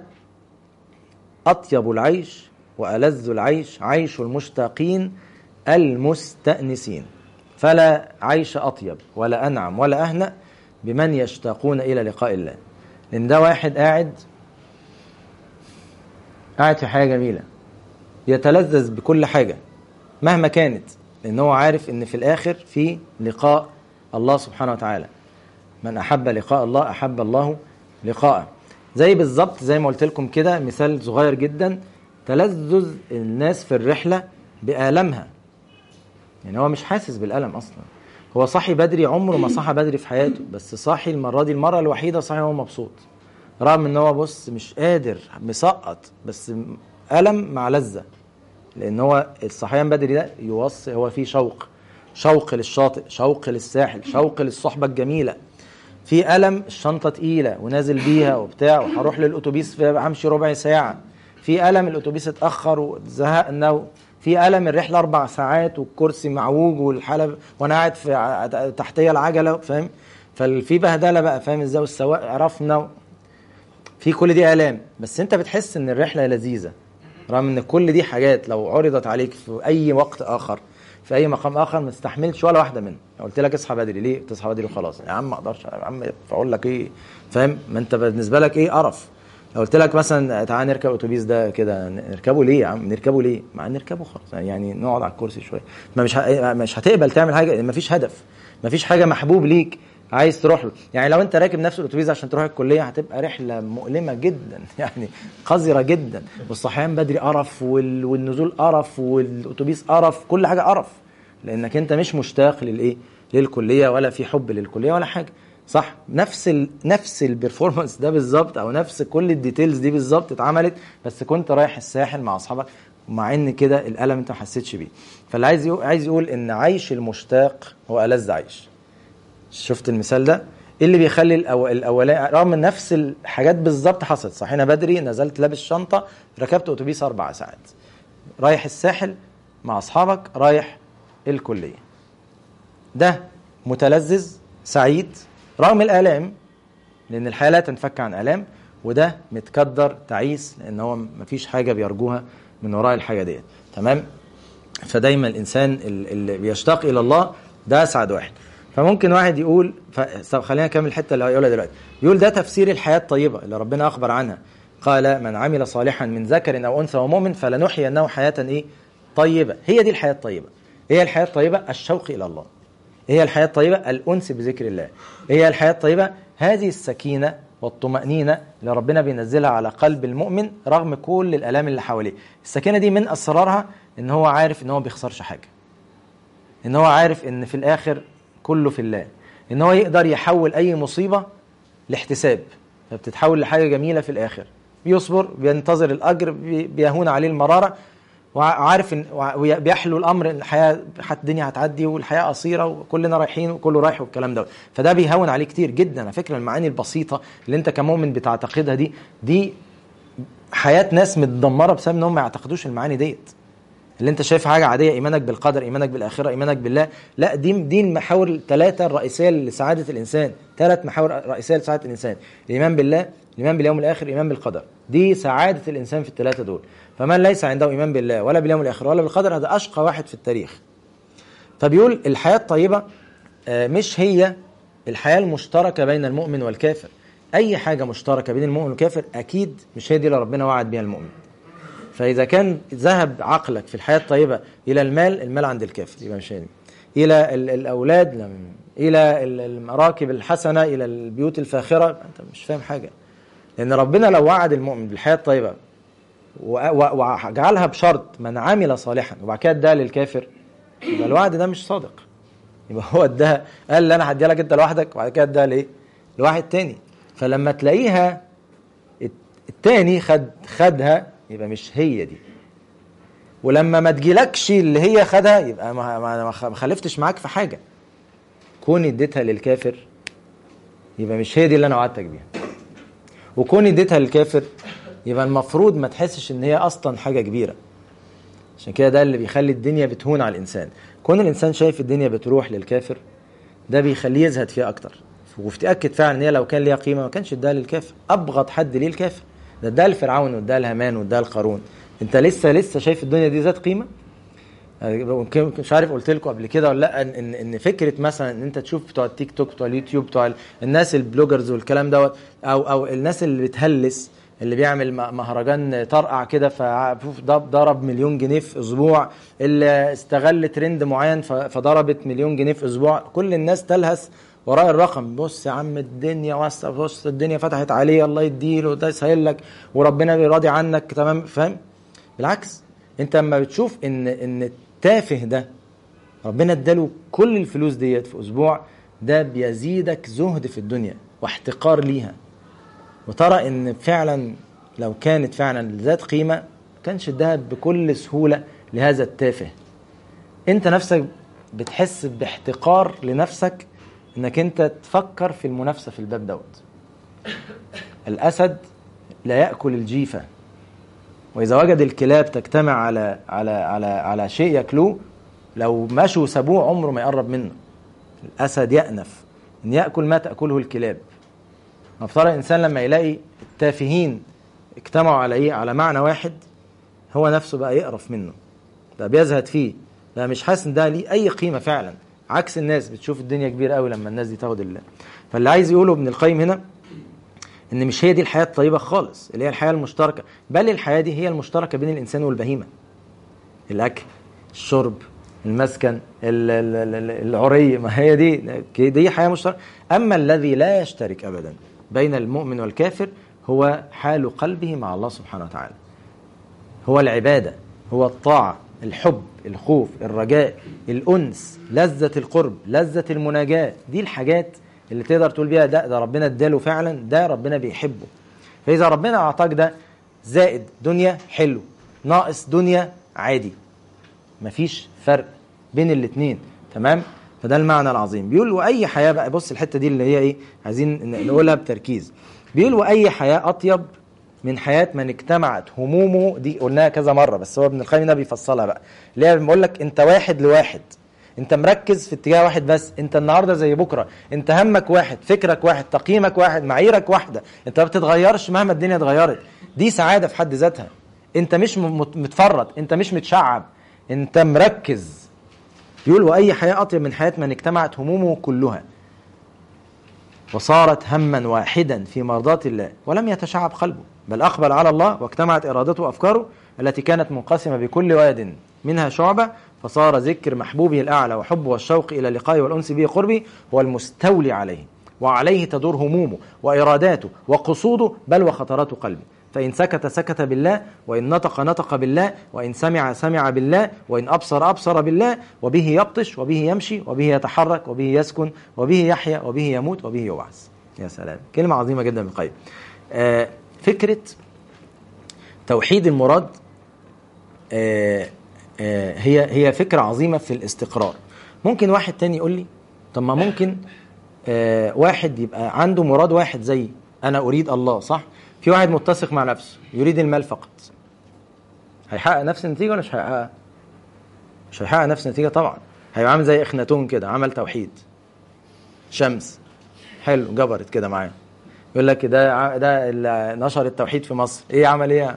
اطيب العيش والذ العيش عيش المشتاقين المستأنسين فلا عيش اطيب ولا انعم ولا اهنأ بمن يشتاقون الى لقاء الله لان ده واحد قاعد قاعد في حاجه جميله يتلذذ بكل حاجه مهما كانت لان هو عارف ان في الاخر في لقاء الله سبحانه وتعالى من احب لقاء الله احب الله لقاءه زي بالظبط زي ما قلت لكم كده مثال صغير جدا تلذذ الناس في الرحله بالامها يعني هو مش حاسس بالالم اصلا هو صاحي بدري عمره ما صحى بدري في حياته بس صاحي المره دي المره الوحيده صاحي وهو مبسوط رغم ان هو بص مش قادر مسقط بس الم مع لذه لان هو الصحيان بدري ده يوصي هو فيه شوق شوق للشاطئ شوق للساحل شوق للصحبه الجميله في الم الشنطه تقيله ونازل بيها وبتاع وهروح للاتوبيس في همشي ربع ساعه في الم الاتوبيس اتاخر وزهقنا في الم الرحله اربع ساعات والكرسي معوج والحلب وانا قاعد في ع- تحتيه العجله فاهم ففي بهدله بقى فاهم ازاي والسواق عرفنا في كل دي الام بس انت بتحس ان الرحله لذيذه رغم ان كل دي حاجات لو عرضت عليك في اي وقت اخر في اي مقام اخر ما تستحملش ولا واحده منها قلت لك اصحى بدري ليه تصحى بدري وخلاص يا عم ما اقدرش يا عم اقول لك ايه فاهم ما انت بالنسبه لك ايه قرف لو قلت لك مثلا تعالى نركب اتوبيس ده كده نركبه ليه يا عم نركبه ليه ما نركبه خلاص يعني نقعد على الكرسي شويه ما مش ه... مش هتقبل تعمل حاجه ما فيش هدف ما فيش حاجه محبوب ليك عايز تروح له يعني لو انت راكب نفس الاتوبيس عشان تروح الكليه هتبقى رحله مؤلمه جدا يعني قذره جدا والصحيان بدري قرف وال... والنزول قرف والاتوبيس قرف كل حاجه قرف لانك انت مش مشتاق للايه للكليه ولا في حب للكليه ولا حاجه صح نفس ال نفس البرفورمانس ده بالظبط او نفس كل الديتيلز دي بالظبط اتعملت بس كنت رايح الساحل مع اصحابك مع ان كده الالم انت ما حسيتش بيه فاللي عايز يقول عايز يقول ان عيش المشتاق هو ألذ عيش شفت المثال ده ايه اللي بيخلي الأو... الاولاني رغم ان نفس الحاجات بالظبط حصلت صحينا بدري نزلت لابس شنطه ركبت اتوبيس اربع ساعات رايح الساحل مع اصحابك رايح الكليه ده متلذذ سعيد رغم الالام لان الحياه لا تنفك عن الام وده متكدر تعيس لان هو مفيش حاجه بيرجوها من وراء الحاجه ديت تمام فدايما الانسان اللي بيشتاق الى الله ده اسعد واحد فممكن واحد يقول ف... خلينا نكمل الحته اللي هيقولها دلوقتي يقول ده تفسير الحياه الطيبه اللي ربنا اخبر عنها قال من عمل صالحا من ذكر او انثى ومؤمن فلنحيينه حياه ايه طيبه هي دي الحياه الطيبه هي الحياه الطيبه الشوق الى الله هي الحياه الطيبه الانس بذكر الله هي الحياه الطيبه هذه السكينه والطمأنينة اللي ربنا بينزلها على قلب المؤمن رغم كل الآلام اللي حواليه السكينة دي من أسرارها إن هو عارف إن هو بيخسرش حاجة إن هو عارف إن في الآخر كله في الله إن هو يقدر يحول أي مصيبة لاحتساب فبتتحول لحاجة جميلة في الآخر بيصبر بينتظر الأجر بيهون عليه المرارة وعارف ان بيحلو الامر الحياه الدنيا هتعدي والحياه قصيره وكلنا رايحين وكله رايح والكلام ده فده بيهون عليه كتير جدا على فكره المعاني البسيطه اللي انت كمؤمن بتعتقدها دي دي حياه ناس متدمره بسبب انهم ما يعتقدوش المعاني ديت اللي انت شايف حاجه عاديه ايمانك بالقدر ايمانك بالاخره ايمانك بالله لا دي دي المحاور الثلاثه الرئيسيه لسعاده الانسان ثلاث محاور رئيسيه لسعاده الانسان الايمان بالله الايمان باليوم الاخر الايمان بالقدر دي سعاده الانسان في الثلاثه دول فمن ليس عنده ايمان بالله ولا باليوم الاخر ولا بالقدر هذا اشقى واحد في التاريخ فبيقول الحياه الطيبه مش هي الحياه المشتركه بين المؤمن والكافر اي حاجه مشتركه بين المؤمن والكافر اكيد مش هي دي اللي ربنا وعد بيها المؤمن فاذا كان ذهب عقلك في الحياه الطيبه الى المال المال عند الكافر يبقى مش هي الى الاولاد لم الى المراكب الحسنه الى البيوت الفاخره انت مش فاهم حاجه لان ربنا لو وعد المؤمن بالحياه الطيبه وجعلها بشرط من عمل صالحا وبعد كده اداها للكافر يبقى الوعد ده مش صادق يبقى هو اداها قال انا هديها لك انت لوحدك وبعد كده اداها لايه؟ لواحد تاني فلما تلاقيها التاني خد خدها يبقى مش هي دي ولما ما تجيلكش اللي هي خدها يبقى ما, ما, ما خلفتش معاك في حاجه كوني اديتها للكافر يبقى مش هي دي اللي انا وعدتك بيها وكوني اديتها للكافر يبقى المفروض ما تحسش ان هي اصلا حاجه كبيره عشان كده ده اللي بيخلي الدنيا بتهون على الانسان كون الانسان شايف الدنيا بتروح للكافر ده بيخليه يزهد فيها اكتر وتتاكد فعلا ان هي لو كان ليها قيمه ما كانش اداها للكافر ابغض حد ليه الكافر ده اداها لفرعون واداها لهامان واداها لقارون انت لسه لسه شايف الدنيا دي ذات قيمه مش عارف قلت لكم قبل كده ولا لا ان ان فكره مثلا ان انت تشوف بتوع التيك توك بتوع اليوتيوب بتوع الناس البلوجرز والكلام دوت او او الناس اللي بتهلس اللي بيعمل مهرجان طرقع كده فضرب مليون جنيه في اسبوع اللي استغل ترند معين فضربت مليون جنيه في اسبوع كل الناس تلهس وراء الرقم بص يا عم الدنيا واسع بص الدنيا فتحت عليه الله يديله ده يسهل لك وربنا راضي عنك تمام فاهم بالعكس انت لما بتشوف ان ان التافه ده ربنا اداله كل الفلوس ديت في اسبوع ده بيزيدك زهد في الدنيا واحتقار ليها وترى ان فعلا لو كانت فعلا ذات قيمه ما كانش اداها بكل سهوله لهذا التافه انت نفسك بتحس باحتقار لنفسك انك انت تفكر في المنافسه في الباب دوت الاسد لا ياكل الجيفه واذا وجد الكلاب تجتمع على على على على شيء ياكلوه لو مشوا وسابوه عمره ما يقرب منه الاسد يأنف ان ياكل ما تاكله الكلاب مفترض الانسان لما يلاقي التافهين اجتمعوا على ايه على معنى واحد هو نفسه بقى يقرف منه ده بيزهد فيه ده مش حاسس ان ده ليه اي قيمه فعلا عكس الناس بتشوف الدنيا كبيره قوي لما الناس دي تاخد الله فاللي عايز يقوله ابن القيم هنا ان مش هي دي الحياه الطيبه خالص اللي هي الحياه المشتركه بل الحياه دي هي المشتركه بين الانسان والبهيمه الاكل الشرب المسكن ال- ال- ال- العري ما هي دي دي حياه مشتركه اما الذي لا يشترك ابدا بين المؤمن والكافر هو حال قلبه مع الله سبحانه وتعالى هو العباده هو الطاعه الحب الخوف الرجاء الانس لذه القرب لذه المناجاه دي الحاجات اللي تقدر تقول بيها ده ده ربنا اداله فعلا ده ربنا بيحبه فاذا ربنا اعطاك ده زائد دنيا حلو ناقص دنيا عادي مفيش فرق بين الاثنين تمام فده المعنى العظيم بيقول واي حياه بقى بص الحته دي اللي هي ايه عايزين ن- نقولها بتركيز بيقول واي حياه اطيب من حياه من اجتمعت همومه دي قلناها كذا مره بس هو ابن القيم ده بيفصلها بقى اللي هي بيقول لك انت واحد لواحد انت مركز في اتجاه واحد بس انت النهارده زي بكره انت همك واحد فكرك واحد تقييمك واحد معاييرك واحده انت ما بتتغيرش مهما الدنيا اتغيرت دي سعاده في حد ذاتها انت مش م- مت- متفرط انت مش متشعب انت مركز يقول واي حياه اطيب من حياه من اجتمعت همومه كلها وصارت هما واحدا في مرضاة الله ولم يتشعب قلبه بل أقبل على الله واجتمعت إرادته وأفكاره التي كانت منقسمة بكل واد منها شعبة فصار ذكر محبوبه الأعلى وحبه والشوق إلى لقائه والأنس به قربه هو المستولي عليه وعليه تدور همومه وإراداته وقصوده بل وخطرات قلبه فإن سكت سكت بالله وإن نطق نطق بالله وإن سمع سمع بالله وإن أبصر أبصر بالله وبه يبطش وبه يمشي وبه يتحرك وبه يسكن وبه يحيا وبه يموت وبه يبعث يا سلام كلمة عظيمة جدا من القيم آه فكرة توحيد المراد آه آه هي هي فكرة عظيمة في الاستقرار ممكن واحد تاني يقول لي طب ما ممكن آه واحد يبقى عنده مراد واحد زي أنا أريد الله صح في واحد متسق مع نفسه يريد المال فقط هيحقق نفس النتيجة ولا مش هيحققها؟ مش هيحقق نفس النتيجة طبعا هيبقى عامل زي اخناتون كده عمل توحيد شمس حلو جبرت كده معاه يقول لك ده ع- ده اللي نشر التوحيد في مصر ايه عمل ايه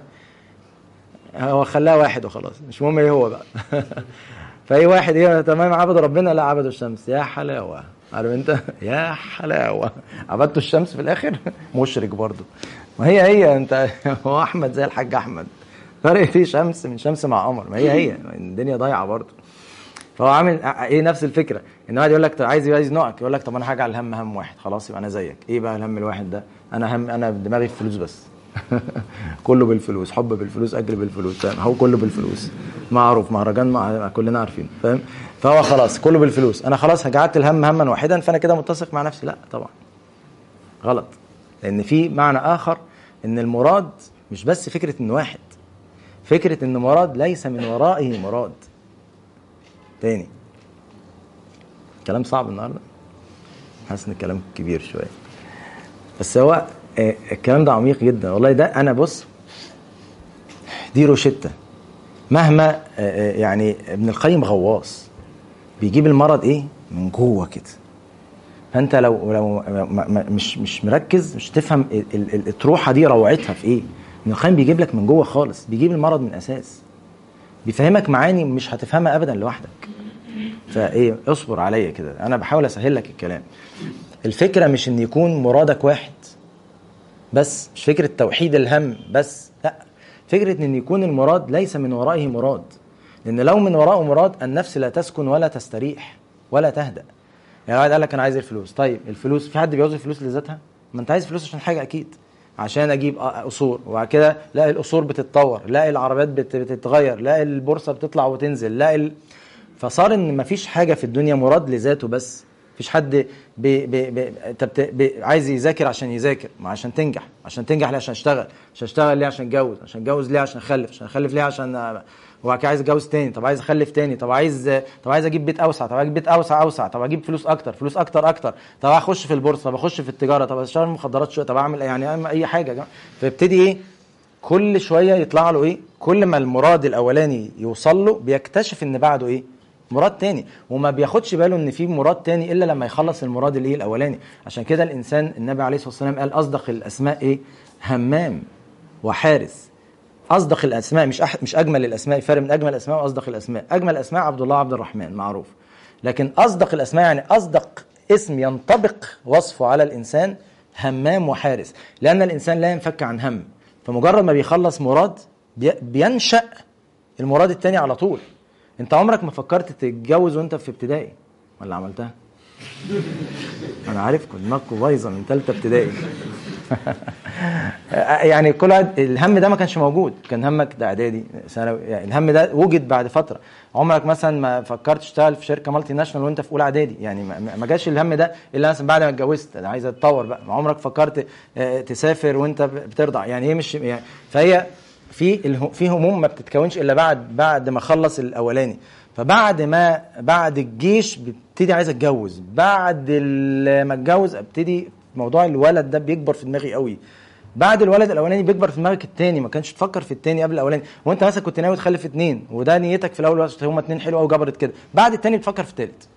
هو خلاها واحد وخلاص مش مهم ايه هو بقى فاي واحد ايه تمام عبد ربنا لا عبد الشمس يا حلاوه عارف انت يا حلاوه عبدت الشمس في الاخر مشرك برضو ما هي هي انت هو احمد زي الحاج احمد فرق في شمس من شمس مع قمر ما هي هي الدنيا ضايعه برضو فهو عامل ايه نفس الفكره ان واحد يقول لك طب عايز عايز يزنقك يقول لك طب انا هجعل الهم هم واحد خلاص يبقى انا زيك ايه بقى الهم الواحد ده انا هم انا دماغي في فلوس بس كله بالفلوس حب بالفلوس اجر بالفلوس فاهم هو كله بالفلوس معروف مهرجان مع كلنا عارفين فاهم فهو خلاص كله بالفلوس انا خلاص جعلت الهم هما واحدا فانا كده متسق مع نفسي لا طبعا غلط لان في معنى اخر ان المراد مش بس فكره ان واحد فكره ان مراد ليس من ورائه مراد تاني كلام صعب النهارده حاسس ان الكلام كبير شويه بس هو آه، الكلام ده عميق جدا والله ده انا بص دي روشتة مهما آه، آه، يعني ابن القيم غواص بيجيب المرض ايه من جوه كده فانت لو لو ما- ما- مش مش مركز مش تفهم ال- ال- ال- الطروحه دي روعتها في ايه ابن القيم بيجيب لك من جوه خالص بيجيب المرض من اساس بيفهمك معاني مش هتفهمها ابدا لوحدك فايه اصبر عليا كده انا بحاول اسهل لك الكلام الفكره مش ان يكون مرادك واحد بس مش فكره توحيد الهم بس لا فكره ان يكون المراد ليس من ورائه مراد لان لو من وراءه مراد النفس لا تسكن ولا تستريح ولا تهدأ يعني واحد قال لك انا عايز الفلوس طيب الفلوس في حد بيعوز الفلوس لذاتها ما انت عايز فلوس عشان حاجه اكيد عشان اجيب قصور وبعد كده لا القصور بتتطور لا العربيات بت- بتتغير لا البورصه بتطلع وتنزل لا ال... فصار ان مفيش حاجه في الدنيا مراد لذاته بس مفيش حد بي بي بي انت بت- بي عايز يذاكر عشان يذاكر ما عشان تنجح عشان تنجح ليه عشان اشتغل عشان اشتغل ليه عشان اتجوز عشان اتجوز ليه عشان اخلف عشان اخلف ليه عشان وبعد كده عايز اتجوز تاني طب عايز اخلف تاني طب عايز طب عايز اجيب بيت اوسع طب اجيب بيت اوسع اوسع طب اجيب فلوس اكتر فلوس اكتر اكتر طب اخش في البورصه طب اخش في التجاره طب اشتغل مخدرات شويه طب اعمل يعني أعمل اي حاجه يا جماعه فيبتدي ايه كل شويه يطلع له ايه كل ما المراد الاولاني يوصل له بيكتشف ان بعده ايه مراد تاني وما بياخدش باله ان في مراد تاني الا لما يخلص المراد الايه الاولاني عشان كده الانسان النبي عليه الصلاه والسلام قال اصدق الاسماء ايه همام وحارس اصدق الاسماء مش أح... مش اجمل الاسماء فرق من اجمل الاسماء واصدق الاسماء اجمل الاسماء عبد الله عبد الرحمن معروف لكن اصدق الاسماء يعني اصدق اسم ينطبق وصفه على الانسان همام وحارس لان الانسان لا ينفك عن هم فمجرد ما بيخلص مراد بي- بينشا المراد التاني على طول انت عمرك ما فكرت تتجوز وانت في ابتدائي ولا عملتها انا عارفكم دماغكم بايظه من ثالثه ابتدائي يعني كل واحد الهم ده ما كانش موجود كان همك ده اعدادي ثانوي يعني الهم ده وجد بعد فتره عمرك مثلا ما فكرت تشتغل في شركه مالتي ناشونال وانت في اولى اعدادي يعني ما- ما جاش الهم ده الا مثلا بعد ما اتجوزت انا عايز اتطور بقى ما عمرك فكرت آه، تسافر وانت بترضع يعني هي مش يعني فهي في اله- في هموم ما بتتكونش الا بعد بعد ما اخلص الاولاني فبعد ما بعد الجيش ببتدي عايز اتجوز بعد ال- ما اتجوز ابتدي موضوع الولد ده بيكبر في دماغي قوي بعد الولد الاولاني بيكبر في دماغك التاني ما كانش تفكر في التاني قبل الاولاني وانت مثلا كنت ناوي تخلف اتنين وده نيتك في الاول بس هما اتنين حلو قوي جبرت كده بعد التاني بتفكر في التالت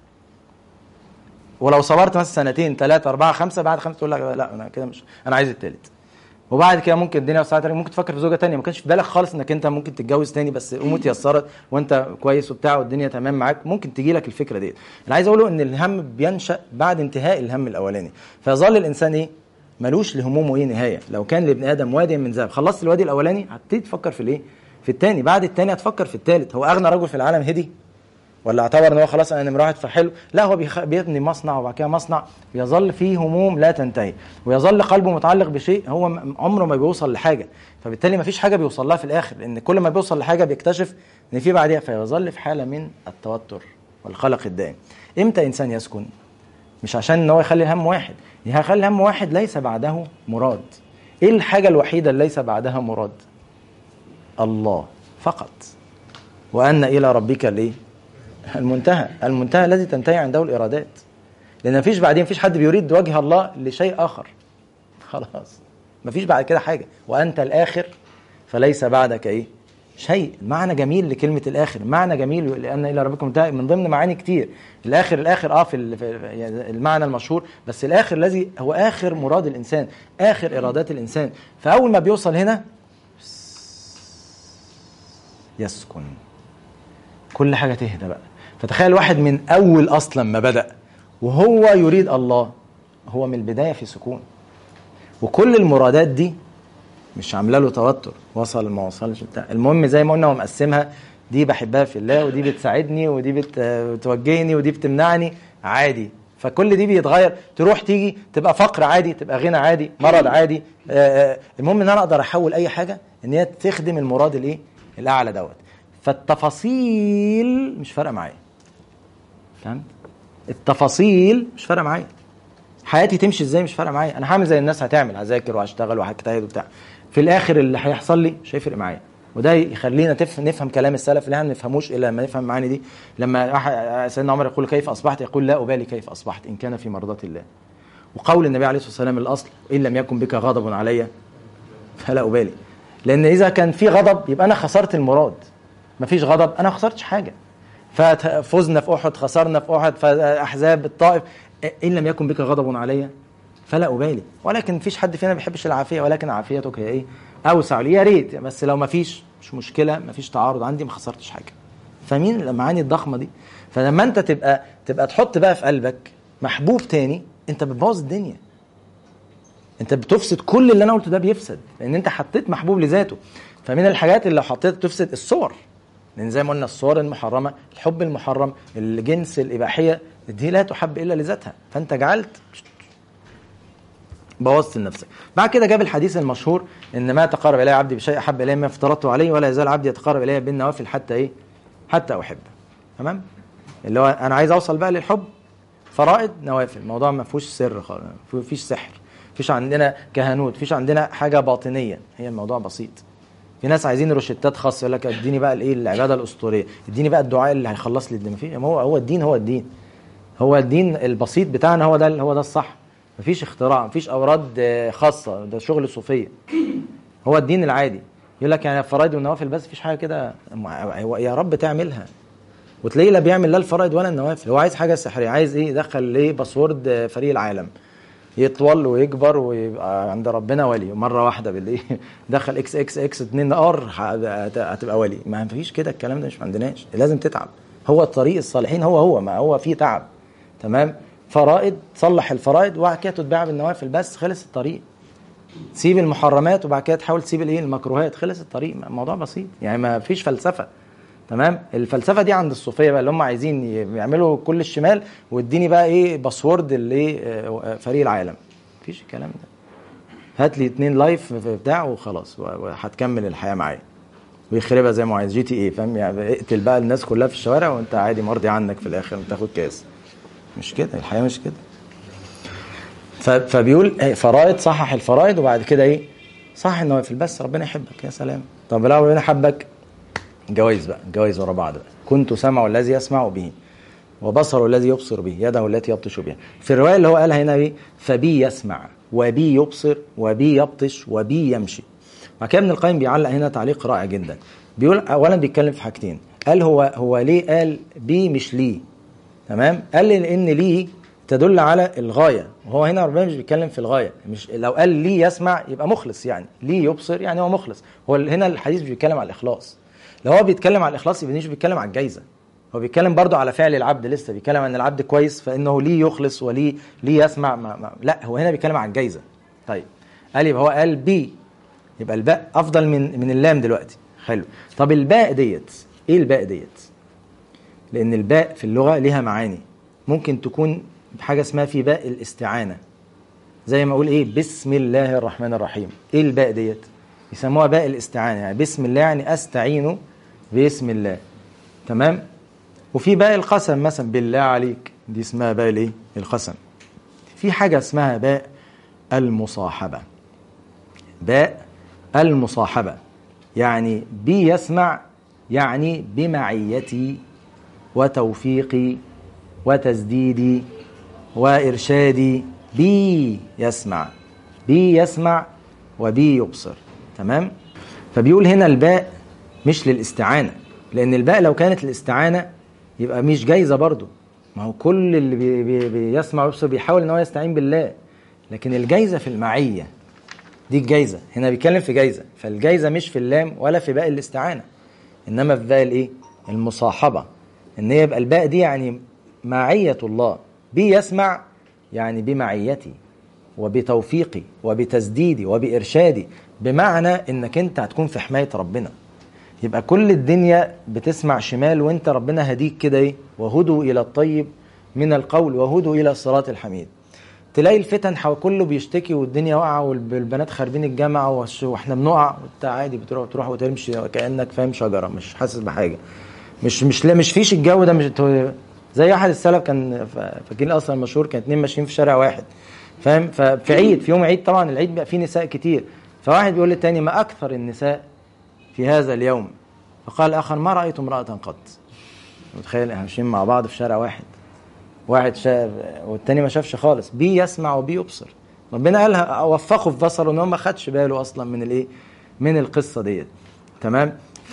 ولو صبرت مثلا سنتين ثلاثة أربعة خمسة بعد خمسة تقول لك لا أنا كده مش أنا عايز التالت وبعد كده ممكن الدنيا وسعت عليك ممكن تفكر في زوجه تانية ما كانش في بالك خالص انك انت ممكن تتجوز تاني بس امور اتيسرت وانت كويس وبتاع والدنيا تمام معاك ممكن تجي لك الفكره ديت انا عايز اقوله ان الهم بينشا بعد انتهاء الهم الاولاني فيظل الانسان ايه ملوش لهمومه ايه نهايه لو كان لابن ادم وادي من ذهب خلصت الوادي الاولاني هتبتدي تفكر في الايه في التاني بعد التاني هتفكر في التالت هو اغنى رجل في العالم هدي ولا اعتبر ان هو خلاص انا نمره واحد فحلو لا هو بيخ... بيبني مصنع وبعد كده مصنع بيظل فيه هموم لا تنتهي ويظل قلبه متعلق بشيء هو م- عمره ما بيوصل لحاجه فبالتالي ما فيش حاجه بيوصل لها في الاخر لان كل ما بيوصل لحاجه بيكتشف ان في بعديها فيظل في حاله من التوتر والقلق الدائم امتى انسان يسكن مش عشان ان هو يخلي الهم واحد يخلي الهم واحد ليس بعده مراد ايه الحاجه الوحيده اللي ليس بعدها مراد الله فقط وان الى ربك الايه المنتهى المنتهى الذي تنتهي عنده الارادات لان مفيش بعدين مفيش حد بيريد وجه الله لشيء اخر خلاص مفيش بعد كده حاجه وانت الاخر فليس بعدك ايه شيء معنى جميل لكلمه الاخر معنى جميل لان الى ربكم منتهى من ضمن معاني كتير الاخر الاخر اه في ال- في يعني المعنى المشهور بس الاخر الذي هو اخر مراد الانسان اخر ارادات الانسان فاول ما بيوصل هنا يسكن كل حاجه تهدى بقى فتخيل واحد من اول اصلا ما بدا وهو يريد الله هو من البدايه في سكون وكل المرادات دي مش عامله له توتر وصل ما وصلش بتاع المهم زي ما قلنا هو مقسمها دي بحبها في الله ودي بتساعدني ودي بت- بتوجهني ودي بتمنعني عادي فكل دي بيتغير تروح تيجي تبقى فقر عادي تبقى غنى عادي مرض عادي آه، آه، المهم ان انا اقدر احول اي حاجه ان هي تخدم المراد الايه الاعلى دوت فالتفاصيل مش فارقه معايا فهمت التفاصيل مش فارقه معايا حياتي تمشي ازاي مش فارقه معايا انا هعمل زي الناس هتعمل هذاكر وهشتغل وهجتهد وبتاع في الاخر اللي هيحصل لي مش هيفرق معايا وده يخلينا تف... نفهم كلام السلف اللي احنا ما نفهموش الا لما نفهم معاني دي لما أح- سيدنا عمر يقول كيف اصبحت يقول لا ابالي كيف اصبحت ان كان في مرضاه الله وقول النبي عليه الصلاه والسلام الاصل ان لم يكن بك غضب علي فلا ابالي لان اذا كان في غضب يبقى انا خسرت المراد مفيش غضب انا ما خسرتش حاجه ففزنا في احد خسرنا في احد فاحزاب الطائف ان لم يكن بك غضب علي فلا ابالي ولكن مفيش حد فينا ما بيحبش العافيه ولكن عافيتك هي ايه اوسع لي يا ريت بس لو مفيش مش مشكله مفيش تعارض عندي ما خسرتش حاجه فمين المعاني الضخمه دي فلما انت تبقى تبقى تحط بقى في قلبك محبوب تاني انت بتبوظ الدنيا انت بتفسد كل اللي انا قلته ده بيفسد لان انت حطيت محبوب لذاته فمن الحاجات اللي لو حطيت تفسد الصور لان زي ما قلنا الصور المحرمه الحب المحرم الجنس الاباحيه دي لا تحب الا لذاتها فانت جعلت بوظت لنفسك بعد كده جاب الحديث المشهور ان ما تقرب الي عبدي بشيء احب الي ما افترضته عليه ولا يزال عبدي يتقرب الي بالنوافل حتى ايه حتى احبه تمام اللي هو انا عايز اوصل بقى للحب فرائض نوافل الموضوع ما فيهوش سر خالص ما فيش سحر فيش عندنا كهنوت فيش عندنا حاجه باطنيه هي الموضوع بسيط في ناس عايزين روشتات خاصه يقول لك اديني بقى الايه العباده الاسطوريه اديني بقى الدعاء اللي هيخلص لي الدنيا في هو هو الدين هو الدين هو الدين البسيط بتاعنا هو ده هو ده الصح مفيش اختراع مفيش اوراد آه، خاصه ده شغل صوفيه هو الدين العادي يقول لك يعني فرائض والنوافل بس مفيش حاجه كده هو يا رب تعملها وتلاقيه لا بيعمل لا الفرائض ولا النوافل هو عايز حاجه سحريه عايز ايه يدخل ايه باسورد آه، فريق العالم يطول ويكبر ويبقى عند ربنا ولي مره واحده بالايه دخل اكس اكس اكس 2 ار هت- هتبقى ولي ما فيش كده الكلام ده مش عندناش لازم تتعب هو الطريق الصالحين هو هو ما هو فيه تعب تمام فرائض تصلح الفرائض وبعد كده تتبع بالنوافل بس خلص الطريق تسيب المحرمات وبعد كده تحاول تسيب الايه المكروهات خلص الطريق الموضوع بسيط يعني ما فيش فلسفه تمام الفلسفه دي عند الصوفيه بقى اللي هم عايزين يعملوا كل الشمال واديني بقى ايه باسورد اللي فريق العالم مفيش الكلام ده هات لي اتنين لايف في بتاع وخلاص وهتكمل الحياه معايا ويخربها زي ما هو عايز جي تي ايه فاهم يعني اقتل بقى الناس كلها في الشوارع وانت عادي مرضي عنك في الاخر وتاخد كاس مش كده الحياه مش كده ف- فبيقول فرائض صحح الفرائض وبعد كده ايه صح النوافل بس ربنا يحبك يا سلام طب لو ربنا حبك جوائز بقى جوائز ورا بعض بقى كنت سمع الذي يسمع به وبصره الذي يبصر به يده التي يبطش بها في الروايه اللي هو قالها هنا ايه فبي يسمع وبي يبصر وبي يبطش وبي يمشي بعد كده ابن القيم بيعلق هنا تعليق رائع جدا بيقول اولا بيتكلم في حاجتين قال هو هو ليه قال بي مش ليه تمام قال لي لان ليه تدل على الغايه وهو هنا ربنا مش بيتكلم في الغايه مش لو قال ليه يسمع يبقى مخلص يعني ليه يبصر يعني هو مخلص هو هنا الحديث بيتكلم على الاخلاص لو هو بيتكلم على الاخلاص يبقى مش بيتكلم على الجايزه هو بيتكلم برضه على فعل العبد لسه بيتكلم ان العبد كويس فانه ليه يخلص وليه ليه يسمع ما ما لا هو هنا بيتكلم على الجايزه طيب قال يبقى هو قال بي يبقى الباء افضل من من اللام دلوقتي حلو طب الباء ديت ايه الباء ديت لان الباء في اللغه ليها معاني ممكن تكون حاجه اسمها في باء الاستعانه زي ما اقول ايه بسم الله الرحمن الرحيم ايه الباء ديت يسموها باء الاستعانه يعني بسم الله يعني استعين باسم الله تمام وفي باء القسم مثلا بالله عليك دي اسمها باء الايه القسم في حاجه اسمها باء المصاحبه باء المصاحبه يعني بي يسمع يعني بمعيتي وتوفيقي وتسديدي وارشادي بي يسمع بي يسمع وبي يبصر تمام فبيقول هنا الباء مش للاستعانه لان الباء لو كانت الاستعانه يبقى مش جايزه برضه ما هو كل اللي بي بي بيسمع ويبصر بيحاول ان هو يستعين بالله لكن الجايزه في المعيه دي الجايزه هنا بيتكلم في جايزه فالجايزه مش في اللام ولا في باء الاستعانه انما في باء الايه المصاحبه ان يبقى الباء دي يعني معيه الله بي يسمع يعني بمعيتي وبتوفيقي وبتسديدي وبارشادي بمعنى انك انت هتكون في حمايه ربنا يبقى كل الدنيا بتسمع شمال وانت ربنا هديك كده ايه وهدوا الى الطيب من القول وهدوا الى الصراط الحميد تلاقي الفتن حو كله بيشتكي والدنيا واقعه والبنات خاربين الجامعه والش- واحنا بنقع وانت عادي بتروح تروح وتمشي كانك فاهم شجره مش حاسس بحاجه مش مش لا مش فيش الجو ده مش زي احد السلف كان ف- فاكرين اصلا المشهور كان اتنين ماشيين في شارع واحد فاهم ففي عيد في يوم عيد طبعا العيد بيبقى فيه نساء كتير فواحد بيقول للتاني ما اكثر النساء في هذا اليوم فقال اخر ما رايت امراه قط متخيل احنا ماشيين مع بعض في شارع واحد واحد شاف والتاني ما شافش خالص بي يسمع وبي يبصر ربنا قالها وفقه في بصره ان هو ما خدش باله اصلا من الايه من القصه ديت تمام ف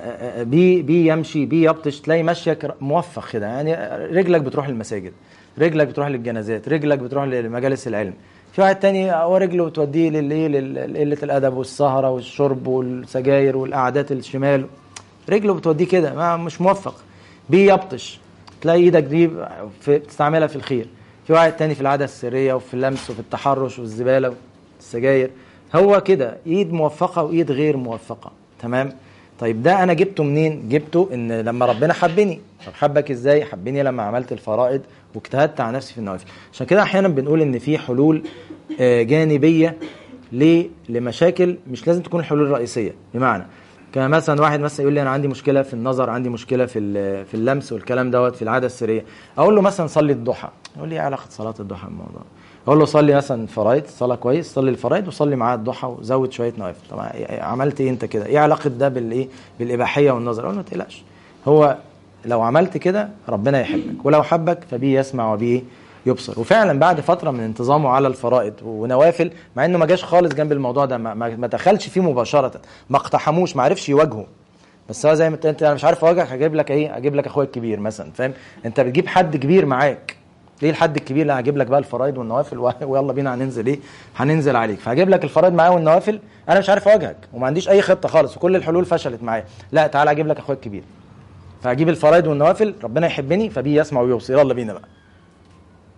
بي بي يمشي بي يبطش تلاقي مشيك موفق كده يعني رجلك بتروح المساجد رجلك بتروح للجنازات رجلك بتروح لمجالس العلم في واحد تاني هو رجله بتوديه للايه لقله الادب والسهره والشرب والسجاير والقعدات الشمال رجله بتوديه كده ما مش موفق بي يبطش تلاقي ايدك دي في بتستعملها في الخير في واحد تاني في العاده السريه وفي اللمس وفي التحرش والزباله والسجاير هو كده ايد موفقه وايد غير موفقه تمام طيب ده انا جبته منين جبته ان لما ربنا حبني طب حبك ازاي حبني لما عملت الفرائض واجتهدت على نفسي في النوافل عشان كده احيانا بنقول ان في حلول آه، جانبيه ليه لمشاكل مش لازم تكون الحلول الرئيسيه بمعنى كان مثلا واحد مثلا يقول لي انا عندي مشكله في النظر عندي مشكله في ال- في اللمس والكلام دوت في العاده السريه اقول له مثلا صلي الضحى يقول لي ايه علاقه صلاه الضحى بالموضوع اقول له صلي مثلا فرائض صلاه كويس صلي الفرائض وصلي معاه الضحى وزود شويه نوافل طبعا إيه- عملت ايه انت كده ايه علاقه ده بالايه بالاباحيه والنظر اقول له ما تقلقش هو لو عملت كده ربنا يحبك ولو حبك فبيه يسمع وبيه يبصر وفعلا بعد فتره من انتظامه على الفرائض ونوافل مع انه ما جاش خالص جنب الموضوع ده ما, ما ما دخلش فيه مباشره ما اقتحموش ما عرفش يواجهه بس هو زي ما انت انت انا مش عارف اواجهك هجيب لك ايه هجيب لك اخويا الكبير مثلا فاهم انت بتجيب حد كبير معاك ليه الحد الكبير لا هجيب لك بقى الفرائض والنوافل و- ويلا بينا هننزل ايه هننزل عليك فهجيب لك الفرائض معاه والنوافل انا مش عارف اواجهك وما عنديش اي خطه خالص وكل الحلول فشلت معايا لا تعالى اجيب لك اخويا الكبير فهجيب الفرائض والنوافل ربنا يحبني فبيه يسمع ويوصي يلا بينا بقى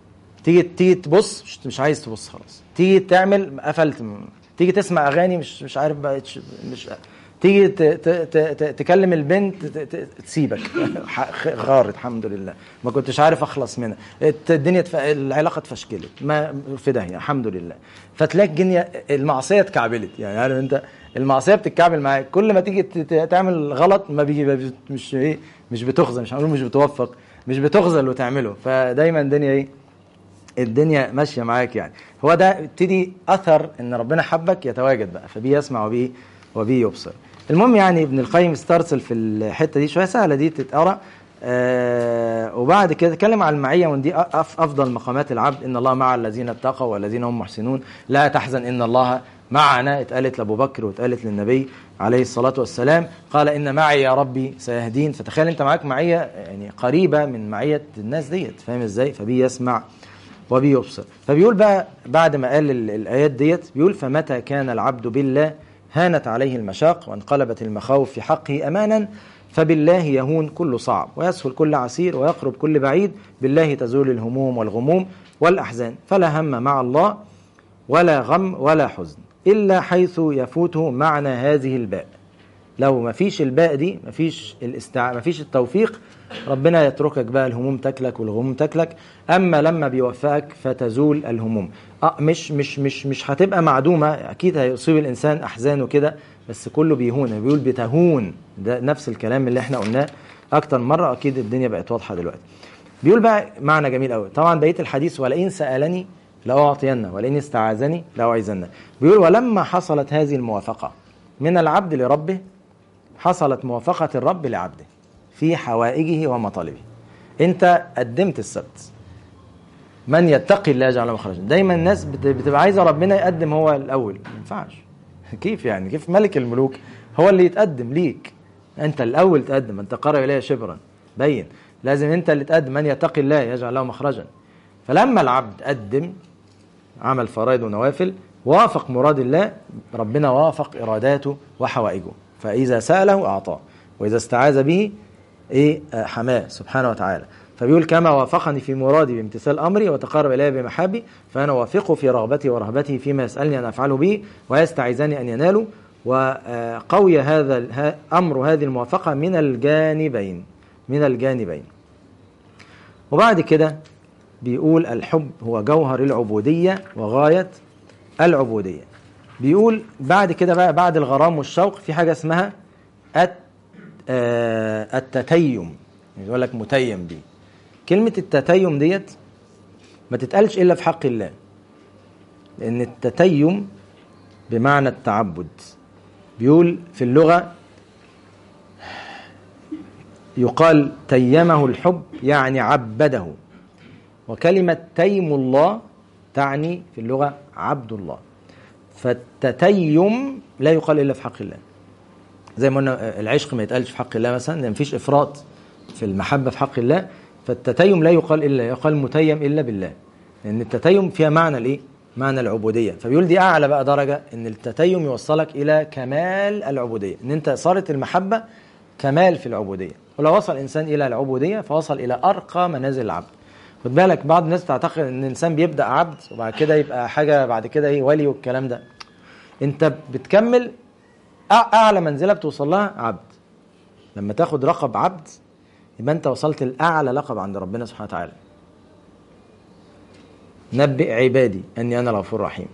تيجي تيجي تبص مش, مش عايز تبص خلاص تيجي تعمل قفلت تيجي تسمع اغاني مش مش عارف بقى تش- مش تيجي ت- ت- ت- ت- تكلم البنت ت- ت- تسيبك ح- غارت الحمد لله ما كنتش عارف اخلص منها الت- الدنيا تف... العلاقه اتفشكلت ما في داهيه الحمد لله فتلاقي الدنيا المعصيه اتكعبلت يعني عارف انت المعصيه بتتكعبل معاك كل ما تيجي ت- ت- تعمل غلط ما بيجي ما بي- مش ايه مش بتخزن مش هنقول مش بتوفق مش بتخزل وتعمله فدايما الدنيا ايه الدنيا ماشيه معاك يعني هو ده ابتدي اثر ان ربنا حبك يتواجد بقى فبيه يسمع وبيه وبيه يبصر المهم يعني ابن القيم استرسل في الحته دي شويه سهله دي تتقرا آه وبعد كده اتكلم عن المعيه وان دي أف- افضل مقامات العبد ان الله مع الذين اتقوا والذين هم محسنون لا تحزن ان الله معنا اتقالت لابو بكر واتقالت للنبي عليه الصلاه والسلام قال ان معي يا ربي سيهدين فتخيل انت معاك معيه يعني قريبه من معيه الناس ديت فاهم ازاي فبيه يسمع وبه يبصر فبيقول بقى بعد ما قال ال- الآيات ديت بيقول فمتى كان العبد بالله هانت عليه المشاق وانقلبت المخاوف في حقه أمانا فبالله يهون كل صعب ويسهل كل عسير ويقرب كل بعيد بالله تزول الهموم والغموم والأحزان فلا هم مع الله ولا غم ولا حزن إلا حيث يفوته معنى هذه الباء لو ما فيش الباء دي ما فيش الاستع... ما فيش التوفيق ربنا يتركك بقى الهموم تاكلك والغموم تاكلك اما لما بيوفقك فتزول الهموم اه مش مش مش مش هتبقى معدومه اكيد هيصيب الانسان احزان وكده بس كله بيهون بيقول بتهون ده نفس الكلام اللي احنا قلناه اكتر مره اكيد الدنيا بقت واضحه دلوقتي بيقول بقى معنى جميل قوي طبعا بقيه الحديث ولئن سالني لاعطينه ولئن استعاذني لاعيذنه بيقول ولما حصلت هذه الموافقه من العبد لربه حصلت موافقة الرب لعبده في حوائجه ومطالبه انت قدمت السبت من يتقي الله يجعل له مخرجا دايما الناس بت- بتبقى عايزه ربنا يقدم هو الاول ما ينفعش كيف يعني كيف ملك الملوك هو اللي يتقدم ليك انت الاول تقدم انت قرب الي شبرا بين لازم انت اللي تقدم من يتقي الله يجعل له مخرجا فلما العبد قدم عمل فرائض ونوافل وافق مراد الله ربنا وافق اراداته وحوائجه فاذا ساله اعطاه واذا استعاذ به ايه آه، حماه سبحانه وتعالى فبيقول كما وافقني في مرادي بامتثال امري وتقرب الي بمحابي فانا اوافقه في رغبتي ورهبته فيما يسالني ان افعله به ويستعيذني ان يناله وقوي هذا ال- ها- امر هذه الموافقه من الجانبين من الجانبين وبعد كده بيقول الحب هو جوهر العبودية وغاية العبودية بيقول بعد كده بقى بعد الغرام والشوق في حاجة اسمها الت- آه، التتيم يعني يقول لك متيم بيه كلمة التتيم ديت ما تتقالش إلا في حق الله لأن التتيم بمعنى التعبد بيقول في اللغة يقال تيمه الحب يعني عبده وكلمة تيم الله تعني في اللغة عبد الله فالتتيم لا يقال إلا في حق الله زي ما قلنا العشق ما يتقالش في حق الله مثلا لأن مفيش إفراط في المحبة في حق الله فالتتيم لا يقال إلا يقال متيم إلا بالله لأن التتيم فيها معنى الإيه؟ معنى العبودية فبيقول دي أعلى بقى درجة إن التتيم يوصلك إلى كمال العبودية إن أنت صارت المحبة كمال في العبودية ولو وصل الإنسان إلى العبودية فوصل إلى أرقى منازل العبد خد بالك بعض الناس تعتقد ان الانسان بيبدا عبد وبعد كده يبقى حاجه بعد كده ايه ولي والكلام ده انت بتكمل أع- اعلى منزله بتوصل لها عبد لما تاخد لقب عبد يبقى انت وصلت لاعلى لقب عند ربنا سبحانه وتعالى نبئ عبادي اني انا الغفور الرحيم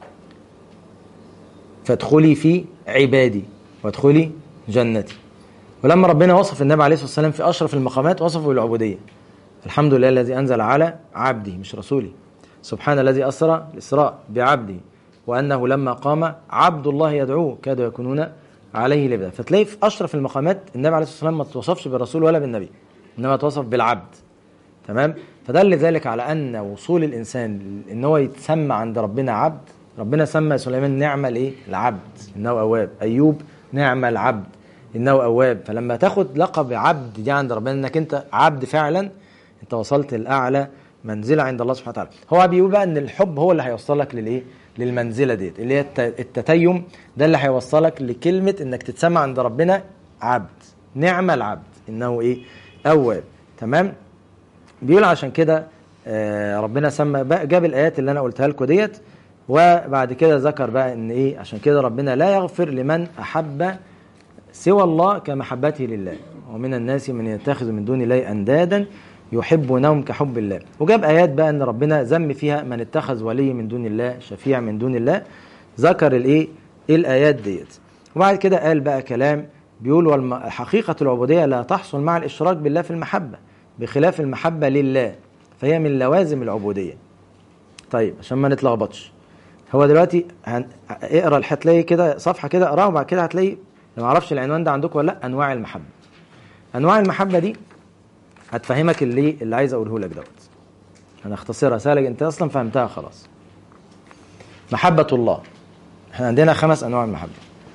فادخلي في عبادي وادخلي جنتي ولما ربنا وصف النبي عليه الصلاه والسلام في اشرف المقامات وصفه بالعبوديه الحمد لله الذي انزل على عبده مش رسوله سبحان الذي اسرى الاسراء بعبده وانه لما قام عبد الله يدعوه كادوا يكونون عليه لبدا فتلاقي في اشرف المقامات النبي عليه الصلاه والسلام ما توصفش بالرسول ولا بالنبي انما توصف بالعبد تمام فدل ذلك على ان وصول الانسان ان هو يتسمى عند ربنا عبد ربنا سمى سليمان نعم الايه العبد انه اواب ايوب نعم العبد انه اواب فلما تاخد لقب عبد دي عند ربنا انك انت عبد فعلا انت وصلت لاعلى منزله عند الله سبحانه وتعالى هو بيقول بقى ان الحب هو اللي هيوصلك للايه للمنزله ديت اللي هي الت- التتيم ده اللي هيوصلك لكلمه انك تتسمى عند ربنا عبد نعم العبد انه ايه اواب تمام بيقول عشان كده آه، ربنا سمى بقى جاب الايات اللي انا قلتها لكم ديت وبعد كده ذكر بقى ان ايه عشان كده ربنا لا يغفر لمن احب سوى الله كمحبته لله ومن الناس من يتخذ من دون الله اندادا يحبونهم كحب الله وجاب ايات بقى ان ربنا ذم فيها من اتخذ ولي من دون الله شفيع من دون الله ذكر الايه ايه الايات ديت وبعد كده قال بقى كلام بيقول والم- حقيقة العبودية لا تحصل مع الإشراك بالله في المحبة بخلاف المحبة لله فهي من لوازم العبودية طيب عشان ما نتلخبطش هو دلوقتي هن... اقرا هتلاقي كده صفحة كده اقراها وبعد كده هتلاقي ما اعرفش العنوان ده عندكم ولا لا انواع المحبة انواع المحبة دي هتفهمك اللي اللي عايز اقوله لك دوت انا اختصرها سهلة انت اصلا فهمتها خلاص محبة الله احنا عندنا خمس انواع المحبة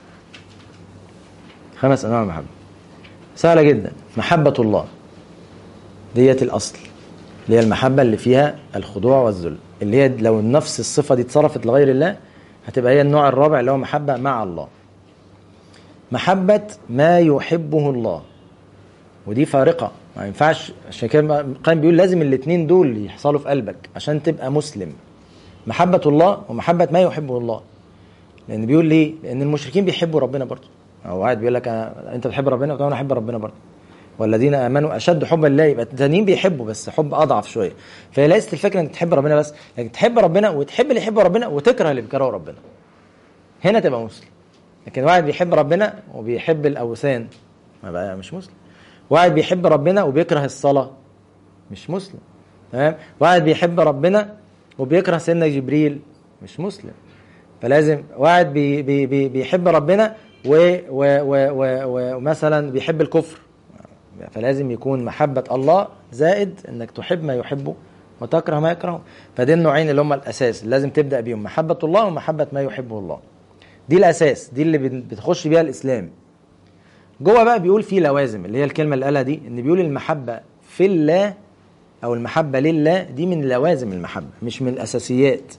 خمس انواع المحبة سهلة جدا محبة الله ديت الاصل اللي هي المحبة اللي فيها الخضوع والذل اللي هي لو نفس الصفة دي اتصرفت لغير الله هتبقى هي النوع الرابع اللي هو محبة مع الله محبة ما يحبه الله ودي فارقة ما ينفعش عشان كده القائم بيقول لازم الاثنين دول يحصلوا في قلبك عشان تبقى مسلم محبة الله ومحبة ما يحبه الله لأن بيقول ليه؟ لأن المشركين بيحبوا ربنا برضه هو قاعد بيقول لك أنا أنت بتحب ربنا وأنا أحب ربنا برضه والذين امنوا اشد حبا لله يبقى التانيين بيحبوا بس حب اضعف شويه فهي ليست الفكره انك تحب ربنا بس لكن تحب ربنا وتحب اللي يحب ربنا وتكره اللي بيكرهه ربنا هنا تبقى مسلم لكن واحد بيحب ربنا وبيحب الاوثان ما بقى مش مسلم واحد بيحب ربنا وبيكره الصلاه مش مسلم تمام واحد بيحب ربنا وبيكره سيدنا جبريل مش مسلم فلازم واحد بي بي بي بيحب ربنا و- و- و- و- ومثلا بيحب الكفر فلازم يكون محبة الله زائد انك تحب ما يحبه وتكره ما يكرهه فدي النوعين اللي هم الاساس اللي لازم تبدا بيهم محبة الله ومحبة ما يحبه الله دي الاساس دي اللي بن- بتخش بيها الاسلام جوه بقى بيقول في لوازم اللي هي الكلمة اللي قالها دي ان بيقول المحبة في الله او المحبة لله دي من لوازم المحبة مش من الاساسيات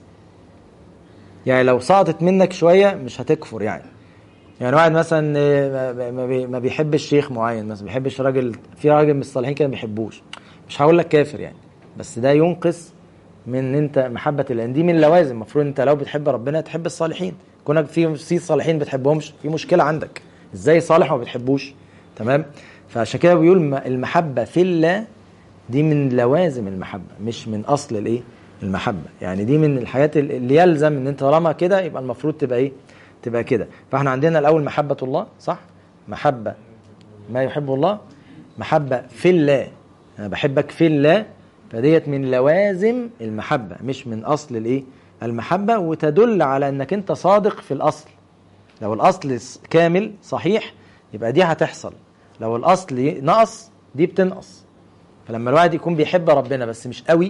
يعني لو سقطت منك شوية مش هتكفر يعني يعني واحد مثلا آه، ما- ما بي- ما بيحبش شيخ معين مثلا ما بيحبش راجل في راجل من الصالحين كده ما بيحبوش مش هقول لك كافر يعني بس ده ينقص من ان انت محبه لان دي من اللوازم المفروض انت لو بتحب ربنا تحب الصالحين كونك في في صالحين بتحبهمش في مشكله عندك ازاي صالح وما بتحبوش تمام فعشان كده بيقول م- المحبه في الله دي من لوازم المحبه مش من اصل الايه المحبه يعني دي من الحاجات ال- اللي يلزم ان انت طالما كده يبقى المفروض تبقى ايه تبقى كده فاحنا عندنا الاول محبه الله صح محبه ما يحب الله محبه في الله انا بحبك في الله فديت من لوازم المحبه مش من اصل الايه المحبه وتدل على انك انت صادق في الاصل لو الاصل س- كامل صحيح يبقى دي هتحصل لو الاصل ي- نقص دي بتنقص فلما الواحد يكون بيحب ربنا بس مش قوي